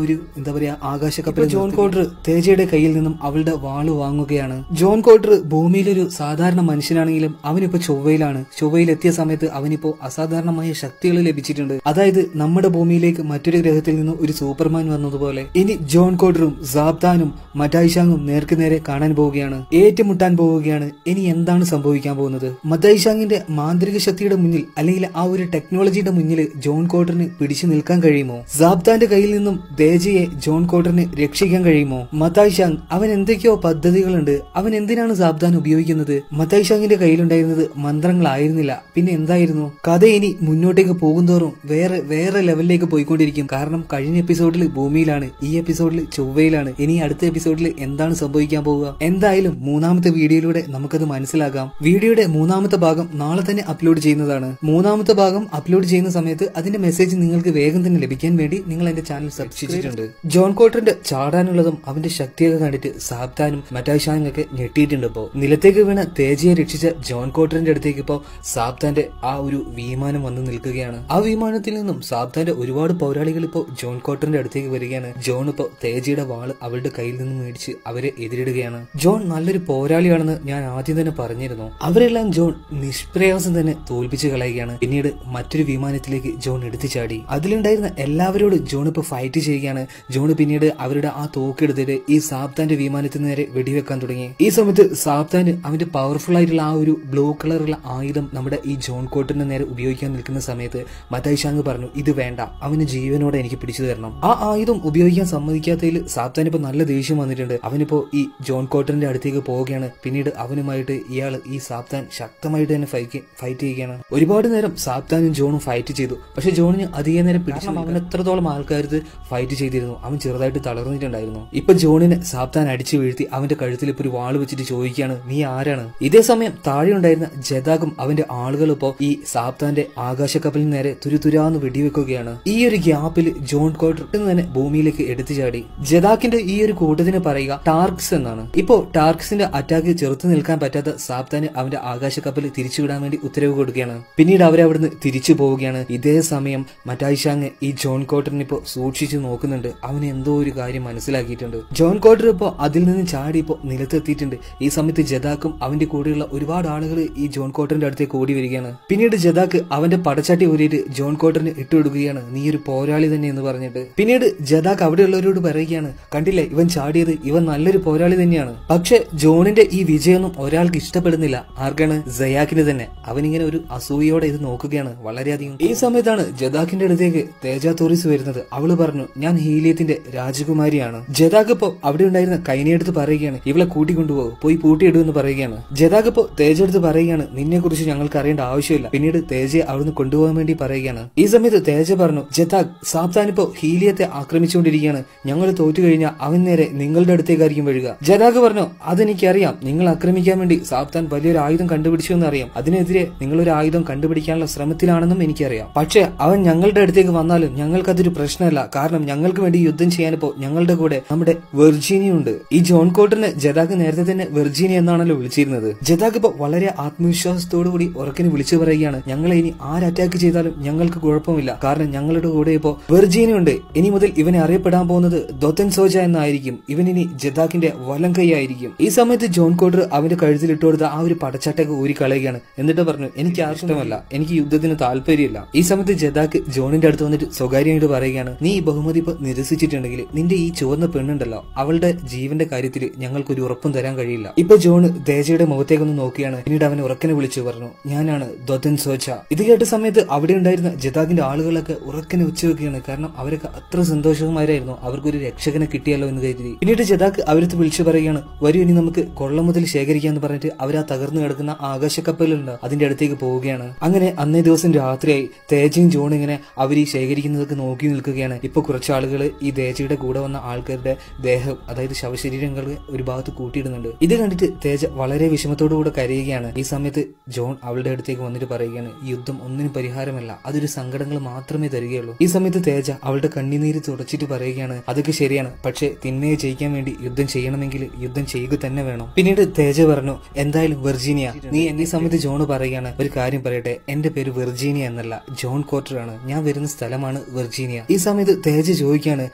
എന്താ പറയാ ആകാശ കപ്പൽ ജോൺ കോട്ടർ തേജയുടെ കയ്യിൽ നിന്നും അവളുടെ വാള് വാങ്ങുകയാണ് ജോൺ കോട്ടർ ഭൂമിയിലൊരു സാധാരണ മനുഷ്യനാണെങ്കിലും അവനിപ്പോ ചൊവ്വയിലാണ് ചൊവ്വയിൽ എത്തിയ സമയത്ത് അവനിപ്പോ അസാധാരണമായ ശക്തികൾ ലഭിച്ചിട്ടുണ്ട് അതായത് നമ്മുടെ ഭൂമിയിലേക്ക് മറ്റൊരു ഗ്രഹത്തിൽ നിന്ന് ഒരു സൂപ്പർമാൻ വന്നതുപോലെ ഇനി ജോൺ കോട്ടറും സാബ്താനും മറ്റായിഷാങ്ങും നേർക്ക് നേരെ കാണാൻ പോവുകയാണ് ഏറ്റുമുട്ടാൻ പോവുകയാണ് ഇനി എന്താണ് സംഭവിക്കാൻ പോകുന്നത് മത്തായിഷാങ്ങിന്റെ മാന്ത്രിക ശക്തിയുടെ മുന്നിൽ അല്ലെങ്കിൽ ആ ഒരു ടെക്നോളജിയുടെ മുന്നിൽ ജോൺ കോട്ടറിന് പിടിച്ചു നിൽക്കാൻ കഴിയുമോ സാബ്താന്റെ കയ്യിൽ നിന്നും ദേജയെ ജോൺ കോട്ടറിന് രക്ഷിക്കാൻ കഴിയുമോ മത്തായിഷാങ് അവൻ എന്തൊക്കെയോ പദ്ധതികളുണ്ട് അവൻ എന്തിനാണ് സാബ്താൻ ഉപയോഗിക്കുന്നത് മത്തായിഷാങ്ങിന്റെ കയ്യിലുണ്ടായിരുന്നത് മന്ത്രങ്ങളായിരുന്നില്ല പിന്നെ എന്തായിരുന്നു കഥ ഇനി മുന്നോട്ടേക്ക് പോകുന്തോറും വേറെ വേറെ ലെവലിലേക്ക് പോയിക്കൊണ്ടിരിക്കും കാരണം കഴിഞ്ഞ എപ്പിസോഡിൽ ഭൂമിയിലാണ് ഈ എപ്പിസോഡിൽ ചൊവ്വയിലാണ് ഇനി അടുത്ത എപ്പിസോഡിൽ എന്താണ് സംഭവിക്കാൻ പോവുക എന്തായാലും മൂന്നാമത്തെ വീഡിയോയിലൂടെ നമുക്കത് മനസ്സിലാക്കാം വീഡിയോയുടെ മൂന്നാമത്തെ ഭാഗം നാളെ തന്നെ അപ്ലോഡ് ചെയ്യുന്നതാണ് മൂന്നാമത്തെ ഭാഗം അപ്ലോഡ് ചെയ്യുന്ന സമയത്ത് അതിന്റെ മെസ്സേജ് നിങ്ങൾക്ക് വേഗം തന്നെ ലഭിക്കാൻ വേണ്ടി നിങ്ങൾ എന്റെ ചാനൽ സബ്സ്ക്രൈബ് ചെയ്തിട്ടുണ്ട് ജോൺ കോട്ടറിന്റെ ചാടാനുള്ളതും അവന്റെ ശക്തിയൊക്കെ കണ്ടിട്ട് സാബ്താനും മറ്റായിഷാനും ഒക്കെ ഞെട്ടിയിട്ടുണ്ട് ഇപ്പോ നിലത്തേക്ക് വീണ തേജയെ രക്ഷിച്ച ജോൺ കോട്ടറിന്റെ അടുത്തേക്ക് ഇപ്പോ സാബ്താന്റെ ആ ഒരു വിമാനം വന്ന് നിൽക്കുകയാണ് ആ വിമാനത്തിൽ നിന്നും സാബ്താന്റെ ഒരുപാട് പൗരാളികൾ ഇപ്പോൾ ജോൺ കോട്ടറിന്റെ അടുത്തേക്ക് വരികയാണ് ജോൺ ഇപ്പോൾ തേജയുടെ വാള് അവളുടെ കയ്യിൽ നിന്ന് മേടിച്ച് അവരെ എതിരിടുകയാണ് ജോൺ നല്ലൊരു പോരാളിയാണെന്ന് ഞാൻ ആദ്യം തന്നെ പറഞ്ഞിരുന്നു അവരെല്ലാം ജോൺ നിഷ്പ്രയാസം തന്നെ തോൽപ്പിച്ച് കളയുകയാണ് പിന്നീട് മറ്റൊരു വിമാനത്തിലേക്ക് ജോൺ എടുത്തു ചാടി അതിലുണ്ടായിരുന്ന എല്ലാവരോടും ജോൺ ഇപ്പോൾ ഫൈറ്റ് ചെയ്യുകയാണ് ജോൺ പിന്നീട് അവരുടെ ആ തോക്കെടുത്തിട്ട് ഈ സാബ്താന്റെ വിമാനത്തിന് നേരെ വെടിവെക്കാൻ തുടങ്ങി ഈ സമയത്ത് സാബ്താന് അവന്റെ പവർഫുൾ ആയിട്ടുള്ള ആ ഒരു ബ്ലൂ കളറുള്ള ആയുധം നമ്മുടെ ഈ ജോൺ കോട്ടിന് നേരെ ഉപയോഗിക്കാൻ നിൽക്കുന്ന സമയത്ത് മതായിഷാങ് പറഞ്ഞു ഇത് വേണ്ട അവന് ജീവനോടെ എനിക്ക് പിടിച്ചു തരണം ആ ആയുധം ഉപയോഗിക്കാൻ സമ്മതിക്കാത്തതിൽ സാബ്താൻ ഇപ്പൊ നല്ല ദേഷ്യം വന്നിട്ടുണ്ട് അവനിപ്പോ ഈ ജോൺ കോട്ടറിന്റെ അടുത്തേക്ക് പോവുകയാണ് പിന്നീട് അവനുമായിട്ട് ഇയാൾ ഈ സാബ്താൻ ശക്തമായിട്ട് തന്നെ ഫൈറ്റ് ഫൈറ്റ് ചെയ്യുകയാണ് ഒരുപാട് നേരം സാബ്താനും ജോണും ഫൈറ്റ് ചെയ്തു പക്ഷെ ജോണിന് അധികം നേരം പിടിച്ചു അവൻ എത്രത്തോളം ആൾക്കാർക്ക് ഫൈറ്റ് ചെയ്തിരുന്നു അവൻ ചെറുതായിട്ട് തളർന്നിട്ടുണ്ടായിരുന്നു ഇപ്പൊ ജോണിനെ സാബ്താൻ അടിച്ചു വീഴ്ത്തി അവന്റെ കഴുത്തിൽ ഇപ്പൊ ഒരു വാള് വെച്ചിട്ട് ചോദിക്കുകയാണ് നീ ആരാണ് ഇതേ സമയം താഴെ ഉണ്ടായിരുന്ന ജതാഗും അവന്റെ ആളുകൾ ഇപ്പോ ഈ സാബ്താന്റെ ആകാശക്കപ്പലിന് നേരെ തുരുതുരാന്ന് വെടിവെക്കുകയാണ് ഈ ഒരു ഗ്യാപ്പിൽ ജോൺ കോട്ടർ തന്നെ ഭൂമിയിലേക്ക് എടുത്തു ചാടി ജദാക്കിന്റെ ഈ ഒരു കൂട്ടത്തിന് പറയുക ടാർക്സ് എന്നാണ് ഇപ്പോ ടാർക്സിന്റെ അറ്റാക്ക് ചെറുത്തു നിൽക്കാൻ പറ്റാത്ത സാബ്താന് അവന്റെ ആകാശക്കപ്പൽ തിരിച്ചുവിടാൻ വേണ്ടി ഉത്തരവ് കൊടുക്കുകയാണ് പിന്നീട് അവരെ അവിടുന്ന് തിരിച്ചു പോവുകയാണ് ഇതേ സമയം മറ്റായിഷാങ് ഈ ജോൺ കോട്ടറിനെ ഇപ്പോ സൂക്ഷിച്ചു നോക്കുന്നുണ്ട് അവന് എന്തോ ഒരു കാര്യം മനസ്സിലാക്കിയിട്ടുണ്ട് ജോൺ കോട്ടർ ഇപ്പോ അതിൽ നിന്ന് ചാടി ഇപ്പോ നിലത്തെത്തിയിട്ടുണ്ട് ഈ സമയത്ത് ജദാക്കും അവന്റെ കൂടെയുള്ള ഒരുപാട് ആളുകൾ ഈ ജോൺ കോട്ടറിന്റെ അടുത്തേക്ക് ഓടി വരികയാണ് പിന്നീട് ജദാക്ക് അവന്റെ പടച്ചാട്ടി ഊരിയിട്ട് ജോൺ കോട്ടറിന് ഇട്ടുകൊടുക്കുകയാണ് നീ ഒരു പോരാളി തന്നെ എന്ന് പറഞ്ഞിട്ട് പിന്നീട് ജദാക്ക് അവിടെയുള്ളവരോട് പറയുകയാണ് കണ്ടില്ലേ ഇവൻ ചാടിയത് ഇവൻ നല്ലൊരു പോരാളി തന്നെയാണ് പക്ഷെ ജോണിന്റെ ഈ വിജയമൊന്നും ഒരാൾക്ക് ഇഷ്ടപ്പെടുന്നില്ല ആർക്കാണ് ജയാക്കിന് തന്നെ അവനിങ്ങനെ ഒരു അസൂയയോടെ ഇത് നോക്കുകയാണ് വളരെയധികം ഈ സമയത്താണ് ജദാക്കിന്റെ അടുത്തേക്ക് തേജ തോറിസ് വരുന്നത് അവള് പറഞ്ഞു ഞാൻ ഹീലിയത്തിന്റെ രാജകുമാരിയാണ് ജദാക്ക് ഇപ്പോ അവിടെ ഉണ്ടായിരുന്ന കൈനയെടുത്ത് പറയുകയാണ് ഇവളെ കൂട്ടിക്കൊണ്ടുപോകും പോയി പൂട്ടിയിടുമെന്ന് പറയുകയാണ് ജദാക്ക് ഇപ്പോ തേജ എടുത്ത് പറയുകയാണ് നിന്നെ കുറിച്ച് ഞങ്ങൾക്ക് അറിയേണ്ട ആവശ്യമില്ല പിന്നീട് തേജയെ അവിടുന്ന് കൊണ്ടുപോകാൻ വേണ്ടി പറയുകയാണ് ഈ സമയത്ത് തേജ പറഞ്ഞു ജദാക്ക് സാബ്താൻ ഇപ്പോ ഹീലിയത്തെ ആക്രമിച്ചുകൊണ്ടിരിക്കുകയാണ് ഞങ്ങൾ തോറ്റു കഴിഞ്ഞാൽ അവൻ നേരെ നിങ്ങളുടെ അടുത്തേക്കായിരിക്കും വരിക ജദാക്ക് പറഞ്ഞു അതെനിക്കറിയാം നിങ്ങൾ ആക്രമിക്കാൻ വേണ്ടി സാബ്താൻ വലിയൊരു ആയുധം കണ്ടുപിടിച്ചു എന്നറിയാം അതിനെതിരെ നിങ്ങളൊരു ആയുധം കണ്ടുപിടിക്കാനുള്ള ശ്രമത്തിലാണെന്നും എനിക്കറിയാം പക്ഷേ അവൻ ഞങ്ങളുടെ അടുത്തേക്ക് വന്നാലും ഞങ്ങൾക്കതൊരു പ്രശ്നമല്ല കാരണം ഞങ്ങൾക്ക് വേണ്ടി യുദ്ധം ചെയ്യാനിപ്പോ ഞങ്ങളുടെ കൂടെ നമ്മുടെ വെർജീനിയ ഉണ്ട് ഈ ജോൺ കോട്ടറിനെ ജദാക്ക് നേരത്തെ തന്നെ വെർജീനിയ എന്നാണല്ലോ വിളിച്ചിരുന്നത് ജദാക്ക് ഇപ്പൊ വളരെ ആത്മവിശ്വാസത്തോടു കൂടി ഉറക്കിന് വിളിച്ചു പറയുകയാണ് ഞങ്ങളെ ഇനി ആര് അറ്റാക്ക് ചെയ്താലും ഞങ്ങൾക്ക് കുഴപ്പമില്ല കാരണം ഞങ്ങളുടെ കൂടെ ഇപ്പോ വെർജീനിയ ഉണ്ട് ഇനി മുതൽ ഇവനെ അറിയപ്പെടാൻ പോകുന്നത് ദൊത്തൻ സോജ എന്നായിരിക്കും ഇവൻ ഇനി ജദാക്കിന്റെ വലം കൈയായിരിക്കും ഈ സമയത്ത് ജോൺ കോട്ടർ അവന്റെ കഴുത്തിൽ ഇട്ടുകൊടുത്ത ആ ഒരു പടച്ചട്ടൊക്കെ ഊരി കളയുകയാണ് എന്നിട്ട് പറഞ്ഞു എനിക്ക് ആ ഇഷ്ടമല്ല എനിക്ക് യുദ്ധത്തിന് താല്പര്യമില്ല ഈ സമയത്ത് ജദാക്ക് ജോണിന്റെ അടുത്ത് വന്നിട്ട് സ്വകാര്യമായിട്ട് പറയുകയാണ് നീ ഈ ബഹുമതി ഇപ്പൊ നിരസിച്ചിട്ടുണ്ടെങ്കിൽ നിന്റെ ഈ ചുവന്ന പെണ്ണുണ്ടല്ലോ അവളുടെ ജീവന്റെ കാര്യത്തിൽ ഞങ്ങൾക്ക് ഒരു ഉറപ്പും തരാൻ കഴിയില്ല ഇപ്പൊ ജോൺ ദേജയുടെ മുഖത്തേക്കൊന്ന് നോക്കിയാണ് പിന്നീട് അവനെ ഉറക്കനെ വിളിച്ചു പറഞ്ഞു ഞാനാണ് ദൊതൻ സോച്ച ഇത് കേട്ട സമയത്ത് അവിടെ ഉണ്ടായിരുന്ന ജദാക്കിന്റെ ആളുകളൊക്കെ ഉറക്കനെ ഉച്ചവെക്കുകയാണ് കാരണം അവരൊക്കെ അത്ര സന്തോഷമായിരുന്നു അവർക്കൊരു രക്ഷകനെ കിട്ടിയല്ലോ എന്ന് കരുതി പിന്നീട് ജദാക്ക് അവരത്ത് വിളിച്ചു പറയുകയാണ് വരൂ ഇനി നമുക്ക് കൊള്ളം മുതൽ ശേഖരിക്കാന്ന് പറഞ്ഞിട്ട് അവർ ആ തകർന്നു കിടക്കുന്ന ആകാശക്കപ്പലുണ്ട് അതിന്റെ അടുത്തേക്ക് പോവുകയാണ് അങ്ങനെ അന്നേ ദിവസം രാത്രിയായി തേജയും ജോൺ ഇങ്ങനെ അവർ ഈ ശേഖരിക്കുന്നതൊക്കെ നോക്കി നിൽക്കുകയാണ് ഇപ്പൊ കുറച്ച് ആളുകൾ ഈ തേജയുടെ കൂടെ വന്ന ആൾക്കാരുടെ ദേഹം അതായത് ശവശരീരങ്ങൾ ഒരു ഭാഗത്ത് കൂട്ടിയിടുന്നുണ്ട് ഇത് കണ്ടിട്ട് തേജ വളരെ വിഷമത്തോടു കൂടെ കരയുകയാണ് ഈ സമയത്ത് ജോൺ അവളുടെ അടുത്തേക്ക് വന്നിട്ട് പറയുകയാണ് ഈ യുദ്ധം ഒന്നിനും പരിഹാരമല്ല അതൊരു സങ്കടങ്ങൾ മാത്രമേ തരികയുള്ളൂ ഈ സമയത്ത് തേജ അവളുടെ കണ്ണുനീര് തുടച്ചിട്ട് പറയുകയാണ് അതൊക്കെ ശരിയാണ് പക്ഷേ തിന്മയെ ജയിക്കാൻ വേണ്ടി യുദ്ധം ചെയ്യണമെങ്കിൽ യുദ്ധം ചെയ്യുക തന്നെ വേണം പിന്നീട് തേജ പറഞ്ഞു എന്തായാലും വെർജീനിയ നീ എന്നെ സമയത്ത് ജോൺ പറയുകയാണ് ഒരു കാര്യം പറയട്ടെ എന്റെ പേര് വെർജീനിയ എന്നല്ല ജോൺ കോർട്ടർ ആണ് ഞാൻ വരുന്ന സ്ഥലമാണ് വെർജീനിയ ഈ സമയത്ത് തേജ ചോദിക്കുകയാണ്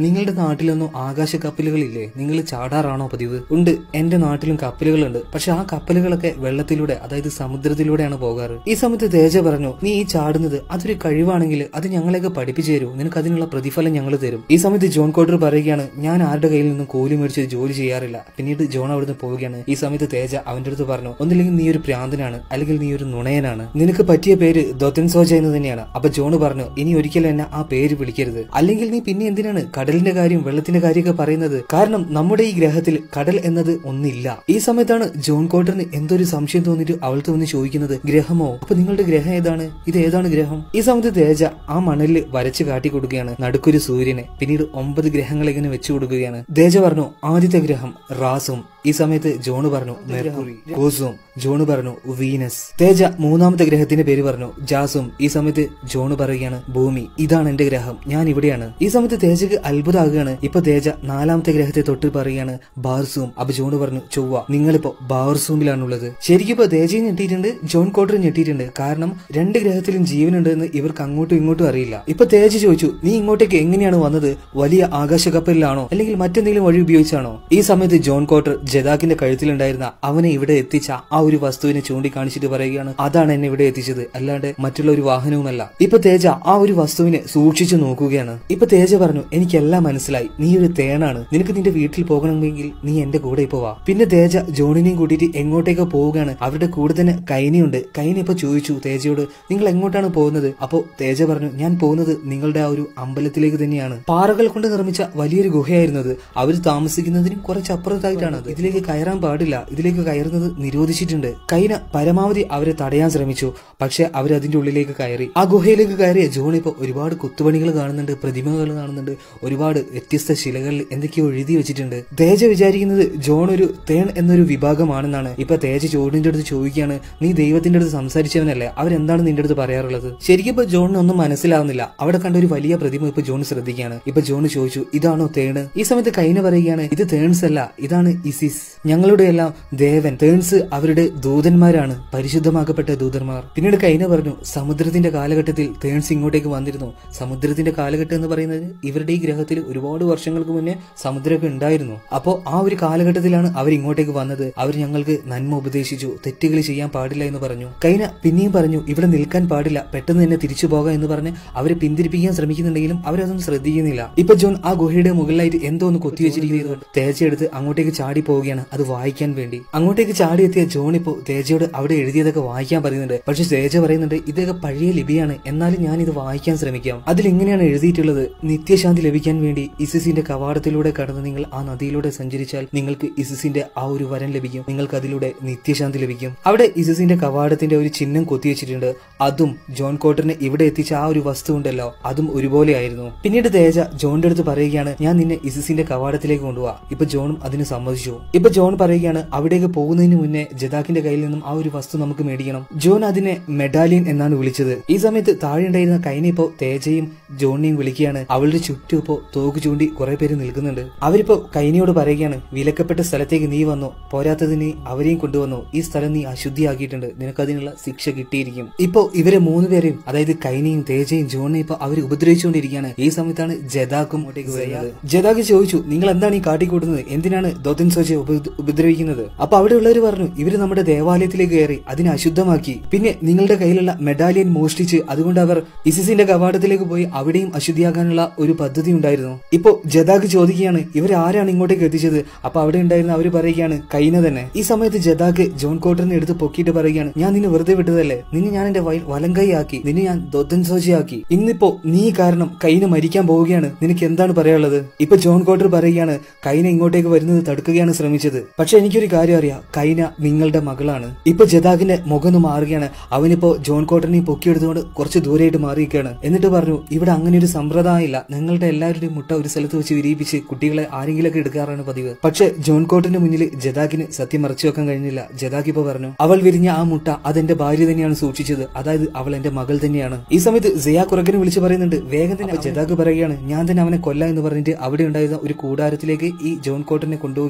നിങ്ങളുടെ നാട്ടിലൊന്നും ആകാശ കപ്പലുകളില്ലേ നിങ്ങൾ ചാടാറാണോ പതിവ് ഉണ്ട് എന്റെ നാട്ടിലും കപ്പലുകളുണ്ട് പക്ഷെ ആ കപ്പലുകളൊക്കെ വെള്ളത്തിലൂടെ അതായത് സമുദ്രത്തിലൂടെയാണ് പോകാറ് ഈ സമയത്ത് തേജ പറഞ്ഞു നീ ഈ ചാടുന്നത് അതൊരു കഴിവാണെങ്കിൽ അത് ഞങ്ങളെയൊക്കെ പഠിപ്പിച്ചു തരൂ നിനക്ക് അതിനുള്ള പ്രതിഫലം ഞങ്ങൾ തരും ഈ സമയത്ത് ജോൺ കോട്ടർ പറയുകയാണ് ഞാൻ ആരുടെ കയ്യിൽ നിന്നും കൂലി മേടിച്ച് ജോലി ചെയ്യാറില്ല പിന്നീട് ജോൺ അവിടുന്ന് പോവുകയാണ് ഈ സമയത്ത് തേജ അവന്റെ അടുത്ത് പറഞ്ഞു ഒന്നില്ലെങ്കിൽ നീ ഒരു പ്രാന്തനാണ് അല്ലെങ്കിൽ നീ ഒരു നുണയനാണ് നിനക്ക് പറ്റിയ പേര് ദൊത്തൻ സോജ എന്ന് തന്നെയാണ് അപ്പൊ ജോണ് പറഞ്ഞു ഇനി ഒരിക്കലും എന്നെ ആ പേര് വിളിക്കരുത് അല്ലെങ്കിൽ നീ പിന്നെ എന്തിനാണ് കടലിന്റെ കാര്യം വെള്ളത്തിന്റെ കാര്യമൊക്കെ പറയുന്നത് കാരണം നമ്മുടെ ഈ ഗ്രഹത്തിൽ കടൽ എന്നത് ഒന്നില്ല ഈ സമയത്താണ് ജോൺ കോട്ടറിന് എന്തൊരു സംശയം തോന്നിയിട്ട് അവൾക്ക് വന്ന് ചോദിക്കുന്നത് ഗ്രഹമോ അപ്പൊ നിങ്ങളുടെ ഗ്രഹം ഏതാണ് ഇത് ഏതാണ് ഗ്രഹം ഈ സമയത്ത് തേജ ആ മണലിൽ വരച്ച് കാട്ടി കൊടുക്കുകയാണ് നടുക്കൊരു സൂര്യനെ പിന്നീട് ഒമ്പത് ഗ്രഹങ്ങൾ ഇങ്ങനെ വെച്ചു കൊടുക്കുകയാണ് തേജ പറഞ്ഞു ആദ്യത്തെ ഗ്രഹം റാസും ഈ സമയത്ത് ജോണ് പറഞ്ഞു മെർക്കുറി ഓസും ജോണ് പറഞ്ഞു വീനസ് തേജ മൂന്നാമത്തെ ഗ്രഹത്തിന്റെ പേര് പറഞ്ഞു ജാസും ഈ സമയത്ത് ജോണ് പറയുകയാണ് ഭൂമി ഇതാണ് എന്റെ ഗ്രഹം ഞാൻ ഇവിടെയാണ് ഈ സമയത്ത് തേജക്ക് അത്ഭുതമാകുകയാണ് ഇപ്പൊ തേജ നാലാമത്തെ ഗ്രഹത്തെ തൊട്ട് പറയുകയാണ് ബാർസൂം അപ്പൊ ജോണ് പറഞ്ഞു ചൊവ്വ നിങ്ങളിപ്പോ ബാർസൂമിലാണുള്ളത് ശരിക്കും ഇപ്പൊ തേജയും ഞെട്ടിയിട്ടുണ്ട് ജോൺ കോട്ടറും ഞെട്ടിയിട്ടുണ്ട് കാരണം രണ്ട് ഗ്രഹത്തിലും ജീവനുണ്ട് എന്ന് ഇവർക്ക് അങ്ങോട്ടും ഇങ്ങോട്ടും അറിയില്ല ഇപ്പൊ തേജ ചോദിച്ചു നീ ഇങ്ങോട്ടേക്ക് എങ്ങനെയാണ് വന്നത് വലിയ ആകാശ കപ്പലിലാണോ അല്ലെങ്കിൽ മറ്റെന്തെങ്കിലും വഴി ഉപയോഗിച്ചാണോ ഈ സമയത്ത് ജോൺ കോട്ടർ ജദാക്കിന്റെ കഴുത്തിലുണ്ടായിരുന്ന അവനെ ഇവിടെ എത്തിച്ച ആ ഒരു വസ്തുവിനെ ചൂണ്ടിക്കാണിച്ചിട്ട് പറയുകയാണ് അതാണ് എന്നെ ഇവിടെ എത്തിച്ചത് അല്ലാണ്ട് മറ്റുള്ള ഒരു വാഹനവുമല്ല ഇപ്പൊ തേജ ആ ഒരു വസ്തുവിനെ സൂക്ഷിച്ചു നോക്കുകയാണ് ഇപ്പൊ തേജ പറഞ്ഞു എനിക്കെല്ലാം മനസ്സിലായി നീ ഒരു തേനാണ് നിനക്ക് നിന്റെ വീട്ടിൽ പോകണമെങ്കിൽ നീ എന്റെ കൂടെ ഇപ്പൊ വാ പിന്നെ തേജ ജോണിനെയും കൂട്ടിയിട്ട് എങ്ങോട്ടേക്കോ പോവുകയാണ് അവരുടെ കൂടെ തന്നെ കൈനിയുണ്ട് കൈനി ഇപ്പൊ ചോദിച്ചു തേജയോട് നിങ്ങൾ എങ്ങോട്ടാണ് പോകുന്നത് അപ്പോ തേജ പറഞ്ഞു ഞാൻ പോകുന്നത് നിങ്ങളുടെ ആ ഒരു അമ്പലത്തിലേക്ക് തന്നെയാണ് പാറകൾ കൊണ്ട് നിർമ്മിച്ച വലിയൊരു ഗുഹയായിരുന്നു അത് അവർ താമസിക്കുന്നതിനും കുറച്ച് അപ്പുറത്തായിട്ടാണ് അത് ഇതിലേക്ക് കയറാൻ പാടില്ല ഇതിലേക്ക് കയറുന്നത് നിരോധിച്ചിട്ടുണ്ട് കൈന പരമാവധി അവരെ തടയാൻ ശ്രമിച്ചു പക്ഷെ അവർ അതിന്റെ ഉള്ളിലേക്ക് കയറി ആ ഗുഹയിലേക്ക് കയറിയ ജോൺ ഇപ്പൊ ഒരുപാട് കുത്തുപണികൾ കാണുന്നുണ്ട് പ്രതിമകൾ കാണുന്നുണ്ട് ഒരുപാട് വ്യത്യസ്ത ശിലകളിൽ എന്തൊക്കെയോ എഴുതി വെച്ചിട്ടുണ്ട് തേജ വിചാരിക്കുന്നത് ജോൺ ഒരു തേൺ എന്നൊരു വിഭാഗമാണെന്നാണ് ഇപ്പൊ തേജ ജോണിന്റെ അടുത്ത് ചോദിക്കുകയാണ് നീ ദൈവത്തിന്റെ അടുത്ത് സംസാരിച്ചവനല്ലേ അവരെന്താണ് നിന്റെ അടുത്ത് പറയാറുള്ളത് ശരിക്കും ഇപ്പൊ ജോണിന് ഒന്നും മനസ്സിലാവുന്നില്ല അവിടെ കണ്ട ഒരു വലിയ പ്രതിമ ഇപ്പൊ ജോൺ ശ്രദ്ധിക്കുകയാണ് ഇപ്പൊ ജോൺ ചോദിച്ചു ഇതാണോ തേണ് ഈ സമയത്ത് കൈന പറയുകയാണ് ഇത് തേൺസ് അല്ല ഇതാണ് ഇസിസ് ഞങ്ങളുടെ എല്ലാം ദേവൻ തേൺസ് അവരുടെ ദൂതന്മാരാണ് പരിശുദ്ധമാക്കപ്പെട്ട ദൂതന്മാർ പിന്നീട് കൈന പറഞ്ഞു സമുദ്രത്തിന്റെ കാലഘട്ടത്തിൽ തേൺസ് ഇങ്ങോട്ടേക്ക് വന്നിരുന്നു സമുദ്രത്തിന്റെ കാലഘട്ടം എന്ന് പറയുന്നത് ഇവരുടെ ഈ ഗ്രഹത്തിൽ ഒരുപാട് വർഷങ്ങൾക്ക് മുന്നേ സമുദ്രമൊക്കെ ഉണ്ടായിരുന്നു അപ്പോ ആ ഒരു കാലഘട്ടത്തിലാണ് അവർ ഇങ്ങോട്ടേക്ക് വന്നത് അവർ ഞങ്ങൾക്ക് നന്മ ഉപദേശിച്ചു തെറ്റുകൾ ചെയ്യാൻ പാടില്ല എന്ന് പറഞ്ഞു കൈന പിന്നെയും പറഞ്ഞു ഇവിടെ നിൽക്കാൻ പാടില്ല പെട്ടെന്ന് തന്നെ തിരിച്ചു പോകാം എന്ന് പറഞ്ഞ് അവരെ പിന്തിരിപ്പിക്കാൻ ശ്രമിക്കുന്നുണ്ടെങ്കിലും അവരതൊന്നും ശ്രദ്ധിക്കുന്നില്ല ഇപ്പൊ ജോൺ ആ ഗുഹയുടെ മുകളിലായിട്ട് എന്തോ ഒന്ന് കൊത്തിവെച്ചിരിക്കുന്നത് തേജയെടുത്ത് അങ്ങോട്ടേക്ക് ചാടി പോവുകയാണ് അത് വായിക്കാൻ വേണ്ടി അങ്ങോട്ടേക്ക് ചാടി എത്തിയ ജോൺ ഇപ്പോ തേജയോട് അവിടെ എഴുതിയതൊക്കെ വായിക്കാൻ പറയുന്നുണ്ട് പക്ഷെ തേജ പറയുന്നുണ്ട് ഇതൊക്കെ പഴയ ലിപിയാണ് എന്നാലും ഞാൻ ഇത് വായിക്കാൻ ശ്രമിക്കാം അതിൽ എങ്ങനെയാണ് എഴുതിയിട്ടുള്ളത് നിത്യശാന്തി ലഭിക്കാൻ വേണ്ടി ഇസിസിന്റെ കവാടത്തിലൂടെ കടന്ന് നിങ്ങൾ ആ നദിയിലൂടെ സഞ്ചരിച്ചാൽ നിങ്ങൾക്ക് ഇസിസിന്റെ ആ ഒരു വരം ലഭിക്കും നിങ്ങൾക്ക് അതിലൂടെ നിത്യശാന്തി ലഭിക്കും അവിടെ ഇസിസിന്റെ കവാടത്തിന്റെ ഒരു ചിഹ്നം കൊത്തിവെച്ചിട്ടുണ്ട് അതും ജോൺ കോട്ടറിനെ ഇവിടെ എത്തിച്ച ആ ഒരു വസ്തു ഉണ്ടല്ലോ അതും ഒരുപോലെ ആയിരുന്നു പിന്നീട് തേജ ജോണിന്റെ അടുത്ത് പറയുകയാണ് ഞാൻ നിന്നെ ഇസിസിന്റെ കവാടത്തിലേക്ക് കൊണ്ടുപോവാ ഇപ്പൊ ജോണും അതിന് സമ്മതിച്ചു ഇപ്പൊ ജോൺ പറയുകയാണ് അവിടേക്ക് പോകുന്നതിന് മുന്നേ ജദാക്കിന്റെ കയ്യിൽ നിന്നും ആ ഒരു വസ്തു നമുക്ക് മേടിക്കണം ജോൺ അതിനെ മെഡാലിയൻ എന്നാണ് വിളിച്ചത് ഈ സമയത്ത് താഴെ ഉണ്ടായിരുന്ന കൈന ഇപ്പോ തേജയും ജോണിനെയും വിളിക്കുകയാണ് അവളുടെ ചുറ്റും ഇപ്പോ തോക്ക് ചൂണ്ടി കുറെ പേര് നിൽക്കുന്നുണ്ട് അവരിപ്പോ കൈനയോട് പറയുകയാണ് വിലക്കപ്പെട്ട സ്ഥലത്തേക്ക് നീ വന്നു പോരാത്തതിന് അവരെയും കൊണ്ടുവന്നു ഈ സ്ഥലം നീ അശുദ്ധിയാക്കിയിട്ടുണ്ട് നിനക്ക് അതിനുള്ള ശിക്ഷ കിട്ടിയിരിക്കും ഇപ്പോ ഇവരെ മൂന്നുപേരെയും അതായത് കൈനയും തേജയും ജോണിനെയും ഇപ്പൊ അവർ ഉപദ്രവിച്ചുകൊണ്ടിരിക്കുകയാണ് ഈ സമയത്താണ് ജദാക്കും അങ്ങോട്ടേക്ക് വരുന്നത് ജദാക്ക് ചോദിച്ചു നിങ്ങൾ എന്താണ് ഈ കാട്ടിക്കൂട്ടുന്നത് എന്തിനാണ് ദോതൻ സോജയെ ഉപ- ഉപദ്രവിക്കുന്നത് അപ്പൊ അവിടെയുള്ളവർ പറഞ്ഞു ഇവര് നമ്മുടെ ദേവാലയത്തിലേക്ക് കയറി അതിനെ അശുദ്ധമാക്കി പിന്നെ നിങ്ങളുടെ കയ്യിലുള്ള മെഡാലിയൻ മോഷ്ടിച്ച് അതുകൊണ്ട് അവർ ഇസിസിന്റെ കവാടത്തിലേക്ക് പോയി അവിടെയും അശുദ്ധിയാക്കാനുള്ള ഒരു പദ്ധതി ഉണ്ടായിരുന്നു ഇപ്പോ ജദാക്ക് ചോദിക്കുകയാണ് ഇവർ ആരാണ് ഇങ്ങോട്ടേക്ക് എത്തിച്ചത് അപ്പൊ അവിടെ ഉണ്ടായിരുന്ന അവര് പറയുകയാണ് കൈന തന്നെ ഈ സമയത്ത് ജദാക്ക് ജോൺ കോട്ടറിനെ എടുത്ത് പൊക്കിയിട്ട് പറയുകയാണ് ഞാൻ നിന്നെ വെറുതെ വിട്ടതല്ലേ നിന്നെ ഞാൻ എന്റെ വയ- വലം കൈയാക്കി നിന്നെ ഞാൻ ദൊത്തൻ സോജിയാക്കി ഇന്നിപ്പോ നീ കാരണം കൈന മരിക്കാൻ പോവുകയാണ് നിനക്ക് എന്താണ് പറയാനുള്ളത് ഇപ്പൊ ജോൺ കോട്ടർ പറയുകയാണ് കൈന ഇങ്ങോട്ടേക്ക് വരുന്നത് തടുക്കുകയാണ് ശ്രമിച്ചത് പക്ഷെ എനിക്കൊരു കാര്യം അറിയാം കൈന നിങ്ങളുടെ മകളാണ് ഇപ്പൊ ജദാഖിന്റെ മുഖം ഒന്ന് മാറുകയാണ് അവനിപ്പോ ജോൺ കോട്ടറിനെ പൊക്കിയെടുത്തുകൊണ്ട് കുറച്ച് ദൂരെയായിട്ട് മാറിയിരിക്കുകയാണ് എന്നിട്ട് പറഞ്ഞു ഇവിടെ അങ്ങനെ ഒരു സമ്പ്രദായം ഇല്ല നിങ്ങളുടെ എല്ലാവരുടെയും മുട്ട ഒരു സ്ഥലത്ത് വെച്ച് വിരിയിപ്പിച്ച് കുട്ടികളെ ആരെങ്കിലൊക്കെ എടുക്കാറാണ് പതിവ് പക്ഷെ ജോൺ കോട്ടന്റെ മുന്നിൽ ജദാഖിന് സത്യം മറച്ചു വെക്കാൻ കഴിഞ്ഞില്ല ജദാഖ് ഇപ്പൊ പറഞ്ഞു അവൾ വിരിഞ്ഞ ആ മുട്ട അതെന്റെ ഭാര്യ തന്നെയാണ് സൂക്ഷിച്ചത് അതായത് അവൾ എന്റെ മകൾ തന്നെയാണ് ഈ സമയത്ത് സിയാ കുറകനെ വിളിച്ച് പറയുന്നുണ്ട് വേഗം തന്നെ ജദാഖ് പറയുകയാണ് ഞാൻ തന്നെ അവനെ കൊല്ലാം എന്ന് പറഞ്ഞിട്ട് അവിടെ ഉണ്ടായിരുന്ന ഒരു കൂടാരത്തിലേക്ക് ഈ ജോൺ കോട്ടനെ കൊണ്ടുപോവുകയാണ്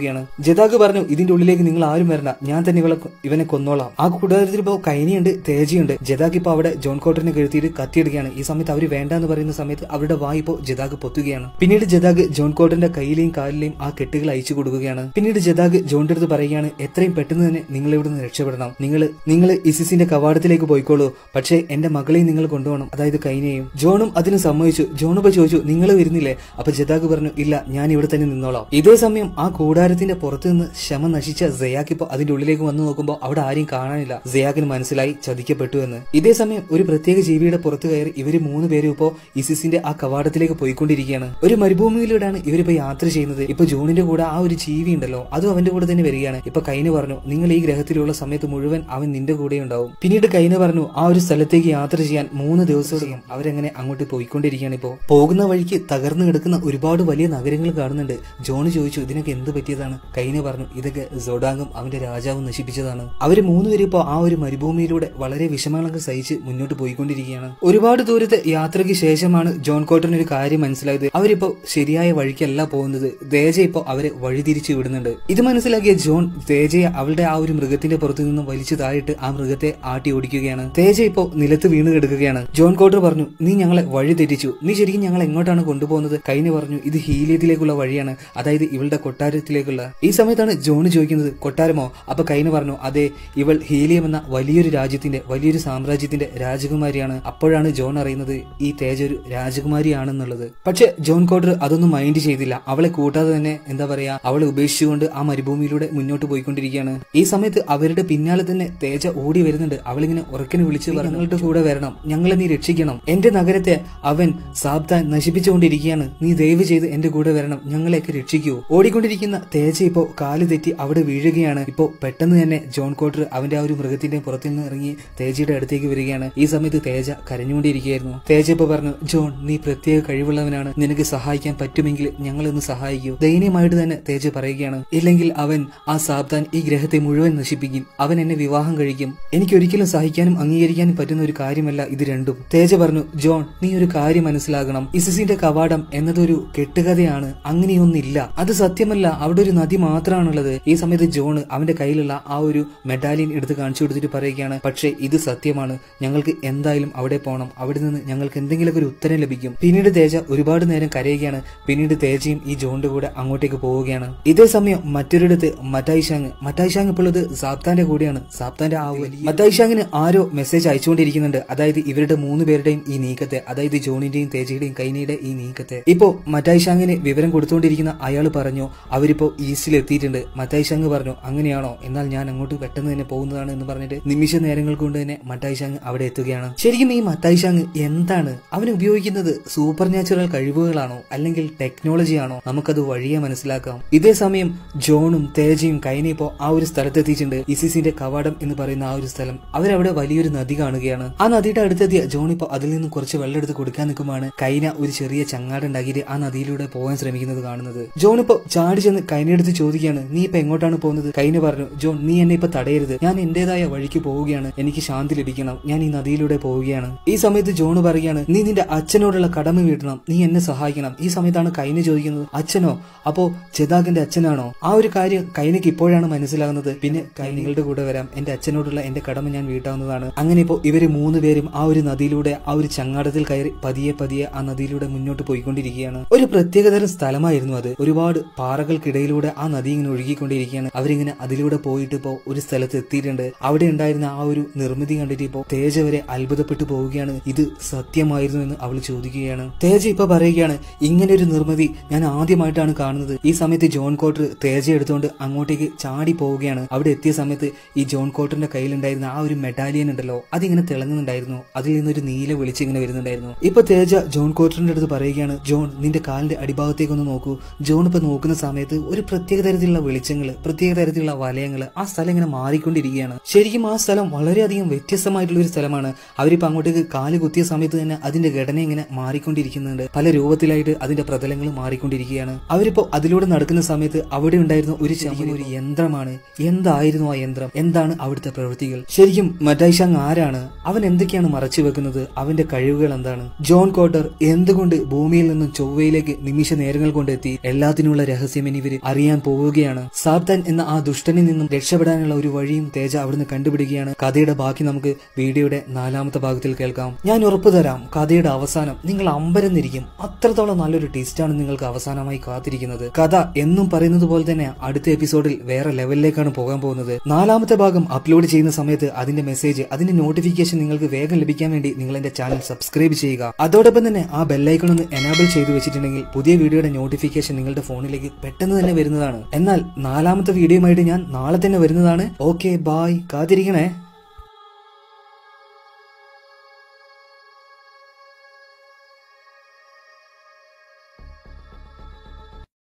ജദാഗ് പറഞ്ഞു ഇതിന്റെ ഉള്ളിലേക്ക് നിങ്ങൾ ആരും വരണ്ട ഞാൻ തന്നെ ഇവളെ ഇവനെ കൊന്നോളാം ആ കൂടാരത്തിൽ ഇപ്പോ കൈനിയുണ്ട് തേജയുണ്ട് ജദാഗ് ഇപ്പൊ അവിടെ ജോൺ കോട്ടറിനെ കഴുത്തിയിട്ട് കത്തിയെടുക്കുകയാണ് ഈ സമയത്ത് അവർ വേണ്ട എന്ന് പറയുന്ന സമയത്ത് അവരുടെ വായി ഇപ്പോ ജദാഗ് പൊത്തുകയാണ് പിന്നീട് ജദാഗ് ജോൺ കോട്ടറിന്റെ കയ്യിലെയും കാലിലെയും ആ കെട്ടുകൾ അയച്ചു കൊടുക്കുകയാണ് പിന്നീട് ജദാഗ് ജോണിന്റെ അടുത്ത് പറയുകയാണ് എത്രയും പെട്ടെന്ന് തന്നെ നിങ്ങൾ ഇവിടെ നിന്ന് രക്ഷപ്പെടണം നിങ്ങൾ നിങ്ങൾ ഇസിസിന്റെ കവാടത്തിലേക്ക് പോയിക്കോളൂ പക്ഷേ എന്റെ മകളെയും നിങ്ങൾ കൊണ്ടുപോകണം അതായത് കൈനെയും ജോണും അതിന് സമ്മതിച്ചു ജോൺ ഇപ്പൊ ചോദിച്ചു നിങ്ങൾ വരുന്നില്ലേ അപ്പൊ ജദാഗ് പറഞ്ഞു ഇല്ല ഞാൻ ഇവിടെ തന്നെ നിന്നോളാം ഇതേ സമയം ആ കൂടാരത്തിന്റെ പുറത്തു നിന്ന് ശമ നശിച്ച ജയാക്ക് ഇപ്പൊ അതിന്റെ ഉള്ളിലേക്ക് വന്നു നോക്കുമ്പോൾ അവിടെ ആരെയും കാണാനില്ല ജയാക്കിന് മനസ്സിലായി ചതിക്കപ്പെട്ടു എന്ന് ഇതേ സമയം ഒരു പ്രത്യേക ജീവിയുടെ പുറത്തു കയറി ഇവര് മൂന്ന് പേരും ഇപ്പോ ഇസിസിന്റെ ആ കവാടത്തിലേക്ക് പോയിക്കൊണ്ടിരിക്കുകയാണ് ഒരു മരുഭൂമിയിലൂടെയാണ് ഇവരിപ്പോ യാത്ര ചെയ്യുന്നത് ഇപ്പൊ ജോണിന്റെ കൂടെ ആ ഒരു ജീവി ഉണ്ടല്ലോ അതും അവന്റെ കൂടെ തന്നെ വരികയാണ് ഇപ്പൊ കൈന പറഞ്ഞു നിങ്ങൾ ഈ ഗ്രഹത്തിലുള്ള സമയത്ത് മുഴുവൻ അവൻ നിന്റെ കൂടെ ഉണ്ടാവും പിന്നീട് കൈന പറഞ്ഞു ആ ഒരു സ്ഥലത്തേക്ക് യാത്ര ചെയ്യാൻ മൂന്ന് ദിവസത്തോളം അവരങ്ങനെ അങ്ങോട്ട് പോയിക്കൊണ്ടിരിക്കുകയാണ് ഇപ്പോ പോകുന്ന വഴിക്ക് തകർന്നു കിടക്കുന്ന ഒരുപാട് വലിയ നഗരങ്ങൾ കാണുന്നുണ്ട് ജോണ് ചോദിച്ചു ഇതിനൊക്കെ എന്ത് പറ്റിയതാണ് കൈന പറഞ്ഞു ഇതൊക്കെ സോഡാങ്കും അവന്റെ രാജാവും നശിപ്പിച്ചതാണ് അവര് മൂന്നുപേരും ഇപ്പോ ആ ഒരു മരുഭൂമിയിലൂടെ വളരെ വിഷമങ്ങളൊക്കെ സഹിച്ച് മുന്നോട്ട് പോയിക്കൊണ്ടിരിക്കുകയാണ് ഒരുപാട് ദൂരത്തെ യാത്രയ്ക്ക് ശേഷമാണ് ജോൺ കോട്ടന് ഒരു കാര്യം മനസ്സിലായത് അവരിപ്പോ ശരിയായ വഴിക്കല്ല പോകുന്നത് ദേജ ഇപ്പോ അവരെ വഴിതിരിച്ചു വിടുന്നുണ്ട് ഇത് മനസ്സിലാക്കിയ ജോൺ തേജയെ അവളുടെ ആ ഒരു മൃഗത്തിന്റെ പുറത്തു നിന്നും വലിച്ചു താഴിട്ട് ആ മൃഗത്തെ ആട്ടി ഓടിക്കുകയാണ് തേജ ഇപ്പോ നിലത്ത് വീണ് കിടക്കുകയാണ് ജോൺ കോട്ടർ പറഞ്ഞു നീ ഞങ്ങളെ വഴി തെറ്റിച്ചു നീ ശരിക്കും ഞങ്ങൾ എങ്ങോട്ടാണ് കൊണ്ടുപോകുന്നത് കൈന് പറഞ്ഞു ഇത് ഹീലിയത്തിലേക്കുള്ള വഴിയാണ് അതായത് ഇവളുടെ കൊട്ടാരത്തിലേക്കുള്ള ഈ സമയത്താണ് ജോൺ ചോദിക്കുന്നത് കൊട്ടാരമോ അപ്പൊ കൈന് പറഞ്ഞു അതെ ഇവൾ ഹീലിയം എന്ന വലിയൊരു രാജ്യത്തിന്റെ വലിയൊരു സാമ്രാജ്യത്തിന്റെ രാജകുമാരിയാണ് അപ്പോഴാണ് ജോൺ അറിയുന്നത് ഈ തേജ ഒരു രാജകുമാരിയാണെന്നുള്ളത് പക്ഷെ ജോൺ കോട്ടർ അതൊന്നും മൈൻഡ് ചെയ്തില്ല അവളെ കൂട്ടാതെ തന്നെ എന്താ പറയാ അവളെ ഉപേക്ഷിച്ചുകൊണ്ട് ആ മരുഭൂമിയിലൂടെ മുന്നോട്ട് പോയിക്കൊണ്ടിരിക്കുകയാണ് ഈ സമയത്ത് അവരുടെ പിന്നാലെ തന്നെ തേജ ഓടി വരുന്നുണ്ട് അവളിങ്ങനെ ഉറക്കനെ വിളിച്ച് പറഞ്ഞു, ഞങ്ങളുടെ കൂടെ വരണം ഞങ്ങളെ നീ രക്ഷിക്കണം എന്റെ നഗരത്തെ അവൻ സാബ്താൻ നശിപ്പിച്ചുകൊണ്ടിരിക്കുകയാണ് നീ ദയവ് ചെയ്ത് എന്റെ കൂടെ വരണം ഞങ്ങളെയൊക്കെ രക്ഷിക്കൂ ഓടിക്കൊണ്ടിരിക്കുന്ന തേജ ഇപ്പോ കാല് തെറ്റി അവിടെ വീഴുകയാണ് ഇപ്പോ പെട്ടെന്ന് തന്നെ ജോൺ കോട്ടർ അവന്റെ ആ ഒരു മൃഗത്തിന്റെ പുറത്തിൽ നിന്ന് ഇറങ്ങി തേജയുടെ അടുത്തേക്ക് വരികയാണ് ഈ സമയത്ത് തേജ കരഞ്ഞുകൊണ്ടിരിക്കുകയായിരുന്നു തേജ ഇപ്പൊ പറഞ്ഞു ജോൺ നീ പ്രത്യേക കഴിവുള്ളവനാണ് നിനക്ക് സഹായിക്കാൻ പറ്റുമെങ്കിൽ ഞങ്ങളൊന്ന് സഹായിക്കൂ ദയനീയമായിട്ട് തന്നെ തേജ പറയുകയാണ് ഇല്ലെങ്കിൽ അവൻ ആ സാബ്താൻ ഈ ഗ്രഹത്തെ മുഴുവൻ നശിപ്പിക്കും അവൻ എന്നെ വിവാഹം കഴിക്കും എനിക്ക് ഒരിക്കലും സഹിക്കാനും അംഗീകരിക്കാനും പറ്റുന്ന ഒരു കാര്യമല്ല ഇത് രണ്ടും തേജ പറഞ്ഞു ജോൺ നീ ഒരു കാര്യം മനസ്സിലാക്കണം ഇസിസിന്റെ കവാടം എന്നതൊരു കെട്ടുകഥയാണ് അങ്ങനെയൊന്നില്ല അത് സത്യമല്ല അവിടെ ഒരു നദി മാത്രമാണുള്ളത് ഈ സമയത്ത് ജോൺ അവന്റെ കയ്യിലുള്ള ആ ഒരു മെഡാലിയൻ എടുത്ത് കാണിച്ചു കൊടുത്തിട്ട് പറയുകയാണ് പക്ഷേ ഇത് സത്യമാണ് ഞങ്ങൾക്ക് എന്തായാലും അവിടെ പോകണം അവിടെ നിന്ന് ഞങ്ങൾക്ക് എന്തെങ്കിലുമൊക്കെ ഒരു ഉത്തരം ലഭിക്കും പിന്നീട് തേജ ഒരുപാട് നേരം കരയുകയാണ് പിന്നീട് തേജയും ഈ ജോണിന്റെ കൂടെ അങ്ങോട്ടേക്ക് പോവുകയാണ് ഇതേ സമയം മറ്റൊരിടത്ത് മറ്റായി ഷാങ് മറ്റായി ഷാങ് ഇപ്പോൾ ഉള്ളത് സാപ്താന്റെ കൂടെയാണ് സാപ്താന്റെ ആ ഒരു മറ്റായി ഷാങ്ങിന് ആരോ മെസ്സേജ് അയച്ചുകൊണ്ടിരിക്കുന്നുണ്ട് അതായത് ഇവരുടെ മൂന്ന് പേരുടെയും ഈ നീക്കത്തെ അതായത് ജോണിന്റെയും തേജയുടെയും കൈനയുടെ ഈ നീക്കത്തെ ഇപ്പോ മറ്റായി ഷാങ്ങിന് വിവരം കൊടുത്തുകൊണ്ടിരിക്കുന്ന അയാൾ പറഞ്ഞു അവരിപ്പോ ഈസ്റ്റിൽ എത്തിയിട്ടുണ്ട് മറ്റായി ഷാങ് പറഞ്ഞു അങ്ങനെയാണോ എന്നാൽ ഞാൻ അങ്ങോട്ട് പെട്ടെന്ന് തന്നെ പോകുന്നതാണ് എന്ന് പറഞ്ഞിട്ട് നിമിഷ നേരങ്ങൾ കൊണ്ട് തന്നെ മറ്റായി ഷാങ് അവിടെ എത്തുകയാണ് ശരിക്കും ഈ മത്തായി ഷാങ് എന്താണ് അവൻ ഉപയോഗിക്കുന്നത് സൂപ്പർ നാച്ചുറൽ കഴിവുകളാണോ അല്ലെങ്കിൽ ടെക്നോളജി ആണോ നമുക്കത് വഴിയെ മനസ്സിലാക്കാം ഇതേ സമയം ജോണും തേജയും കൈന ഇപ്പോ ആ ഒരു സ്ഥലത്തെത്തിയിട്ടുണ്ട് ഇസിസിന്റെ കവാടം എന്ന് പറയുന്ന ആ ഒരു സ്ഥലം അവരവിടെ വലിയൊരു നദി കാണുകയാണ് ആ നദിയുടെ അടുത്തെത്തിയ ജോൺ ഇപ്പോ അതിൽ നിന്നും കുറച്ച് വെള്ളം എടുത്ത് കൊടുക്കാൻ നിൽക്കുമ്പോൾ കൈന ഒരു ചെറിയ ചങ്ങാടുണ്ടാക്കിയിട്ട് ആ നദിയിലൂടെ പോകാൻ ശ്രമിക്കുന്നത് കാണുന്നത് ജോൺ ഇപ്പോ ചാടി ചെന്ന് കൈനടുത്ത് ചോദിക്കുകയാണ് നീ ഇപ്പൊ എങ്ങോട്ടാണ് പോകുന്നത് കൈന പറഞ്ഞു ജോൺ നീ എന്നെ ഇപ്പൊ തടയരുത് ഞാൻ എന്റേതായ വഴിക്ക് പോവുകയാണ് എനിക്ക് ശാന്തി ലഭിക്കണം ഞാൻ ഈ നദിയിലൂടെ പോവുകയാണ് ഈ സമയത്ത് ജോൺ പറയുകയാണ് നീ നിന്റെ അച്ഛനോടുള്ള കടമ വീട്ടണം നീ എന്നെ സഹായിക്കണം ഈ സമയത്താണ് കൈന ചോദിക്കുന്നത് അച്ഛനോ അപ്പോ ജദാഗിന്റെ അച്ഛനാണോ ആ ഒരു കാര്യം കൈനക്ക് ഇപ്പോഴാണ് മനസ്സിലാകുന്നത് പിന്നെ കൈനികളുടെ കൂടെ വരാം എന്റെ അച്ഛനോടുള്ള എന്റെ കടമ ഞാൻ വീട്ടാവുന്നതാണ് അങ്ങനെ ഇപ്പോ ഇവര് മൂന്ന് പേരും ആ ഒരു നദിയിലൂടെ ആ ഒരു ചങ്ങാടത്തിൽ കയറി പതിയെ പതിയെ ആ നദിയിലൂടെ മുന്നോട്ട് പോയിക്കൊണ്ടിരിക്കുകയാണ് ഒരു പ്രത്യേകതരം സ്ഥലമായിരുന്നു അത് ഒരുപാട് പാറകൾക്കിടയിലൂടെ ആ നദി ഇങ്ങനെ ഒഴുകിക്കൊണ്ടിരിക്കുകയാണ് അവരിങ്ങനെ അതിലൂടെ പോയിട്ട് ഇപ്പോ ഒരു സ്ഥലത്ത് എത്തിയിട്ടുണ്ട് അവിടെ ഉണ്ടായിരുന്ന ആ ഒരു നിർമ്മിതി കണ്ടിട്ട് ഇപ്പോ തേജ വരെ അത്ഭുതപ്പെട്ടു പോവുകയാണ് ഇത് സത്യമായിരുന്നു എന്ന് അവൾ ചോദിക്കുകയാണ് തേജ ഇപ്പൊ പറയുകയാണ് ഇങ്ങനെ ഒരു നിർമ്മിതി ഞാൻ ആദ്യമായിട്ടാണ് കാണുന്നത് ഈ സമയത്ത് ജോൺ കോട്ടർ തേജ എടുത്തുകൊണ്ട് അങ്ങോട്ടേക്ക് ചാടി പോവുകയാണ് അവിടെ എത്തിയ സമയത്ത് ഈ ജോൺ കോട്ടറിന്റെ കയ്യിലുണ്ടായിരുന്ന ആ ഒരു മെഡാലിയൻ ഉണ്ടല്ലോ അതിങ്ങനെ തിളങ്ങുന്നുണ്ടായിരുന്നു അതിൽ നിന്നൊരു നീല വെളിച്ചം ഇങ്ങനെ വരുന്നുണ്ടായിരുന്നു ഇപ്പൊ തേജ ജോൺ കോട്ടറിന്റെ അടുത്ത് പറയുകയാണ് ജോൺ നിന്റെ കാലിന്റെ അടിഭാഗത്തേക്ക് ഒന്ന് നോക്കൂ ജോൺ ഇപ്പൊ നോക്കുന്ന സമയത്ത് ഒരു പ്രത്യേക തരത്തിലുള്ള വെളിച്ചങ്ങള് പ്രത്യേക തരത്തിലുള്ള വലയങ്ങള് ആ സ്ഥലം ഇങ്ങനെ മാറിക്കൊണ്ടിരിക്കുകയാണ് ശരിക്കും ആ സ്ഥലം വളരെയധികം വ്യത്യസ്തമായിട്ടുള്ള ഒരു സ്ഥലമാണ് അവരിപ്പോ അങ്ങോട്ടേക്ക് കാല് കുത്തിയ സമയത്ത് തന്നെ അതിന്റെ ഘടന ഇങ്ങനെ മാറിക്കൊണ്ടിരിക്കുന്നുണ്ട് പല രൂപത്തിലായിട്ട് അതിന്റെ പ്രതലങ്ങൾ മാറിക്കൊണ്ടിരിക്കുകയാണ് അവരിപ്പോ അതിലൂടെ നടക്കുന്ന സമയത്ത് അവിടെ ഉണ്ടായിരുന്ന ഒരു ചെറിയ ഒരു യന്ത്രമാണ് എന്തായിരുന്നു ആ യന്ത്രം എന്താണ് അവിടുത്തെ പ്രവൃത്തികൾ ശരിക്കും മറ്റൈഷാങ് ആരാണ് അവൻ എന്തൊക്കെയാണ് മറച്ചു വെക്കുന്നത് അവന്റെ കഴിവുകൾ എന്താണ് ജോൺ കോട്ടർ എന്തുകൊണ്ട് ഭൂമിയിൽ നിന്നും ചൊവ്വയിലേക്ക് നിമിഷ നേരങ്ങൾ കൊണ്ടെത്തി എല്ലാത്തിനുള്ള രഹസ്യം ഇനി ഇവര് അറിയാൻ പോകുന്നു പോവുകയാണ് സാബ്താൻ എന്ന ആ ദുഷ്ടനിൽ നിന്നും രക്ഷപ്പെടാനുള്ള ഒരു വഴിയും തേജ അവിടുന്ന് കണ്ടുപിടിക്കുകയാണ് കഥയുടെ ബാക്കി നമുക്ക് വീഡിയോയുടെ നാലാമത്തെ ഭാഗത്തിൽ കേൾക്കാം ഞാൻ ഉറപ്പു തരാം കഥയുടെ അവസാനം നിങ്ങൾ അമ്പരന്നിരിക്കും അത്രത്തോളം നല്ലൊരു ട്വിസ്റ്റാണ് നിങ്ങൾക്ക് അവസാനമായി കാത്തിരിക്കുന്നത് കഥ എന്നും പറയുന്നത് പോലെ തന്നെ അടുത്ത എപ്പിസോഡിൽ വേറെ ലെവലിലേക്കാണ് പോകാൻ പോകുന്നത് നാലാമത്തെ ഭാഗം അപ്ലോഡ് ചെയ്യുന്ന സമയത്ത് അതിന്റെ മെസ്സേജ് അതിന്റെ നോട്ടിഫിക്കേഷൻ നിങ്ങൾക്ക് വേഗം ലഭിക്കാൻ വേണ്ടി നിങ്ങൾ എന്റെ ചാനൽ സബ്സ്ക്രൈബ് ചെയ്യുക അതോടൊപ്പം തന്നെ ആ ബെല്ലൈക്കൺ ഒന്ന് എനാബിൾ ചെയ്തു വെച്ചിട്ടുണ്ടെങ്കിൽ പുതിയ വീഡിയോയുടെ നോട്ടിഫിക്കേഷൻ നിങ്ങളുടെ ഫോണിലേക്ക് പെട്ടെന്ന് തന്നെ വരുന്നതാണ് എന്നാൽ നാലാമത്തെ വീഡിയോയുമായിട്ട് ഞാൻ നാളെ തന്നെ വരുന്നതാണ് ഓക്കെ ബായ് കാത്തിരിക്കണേ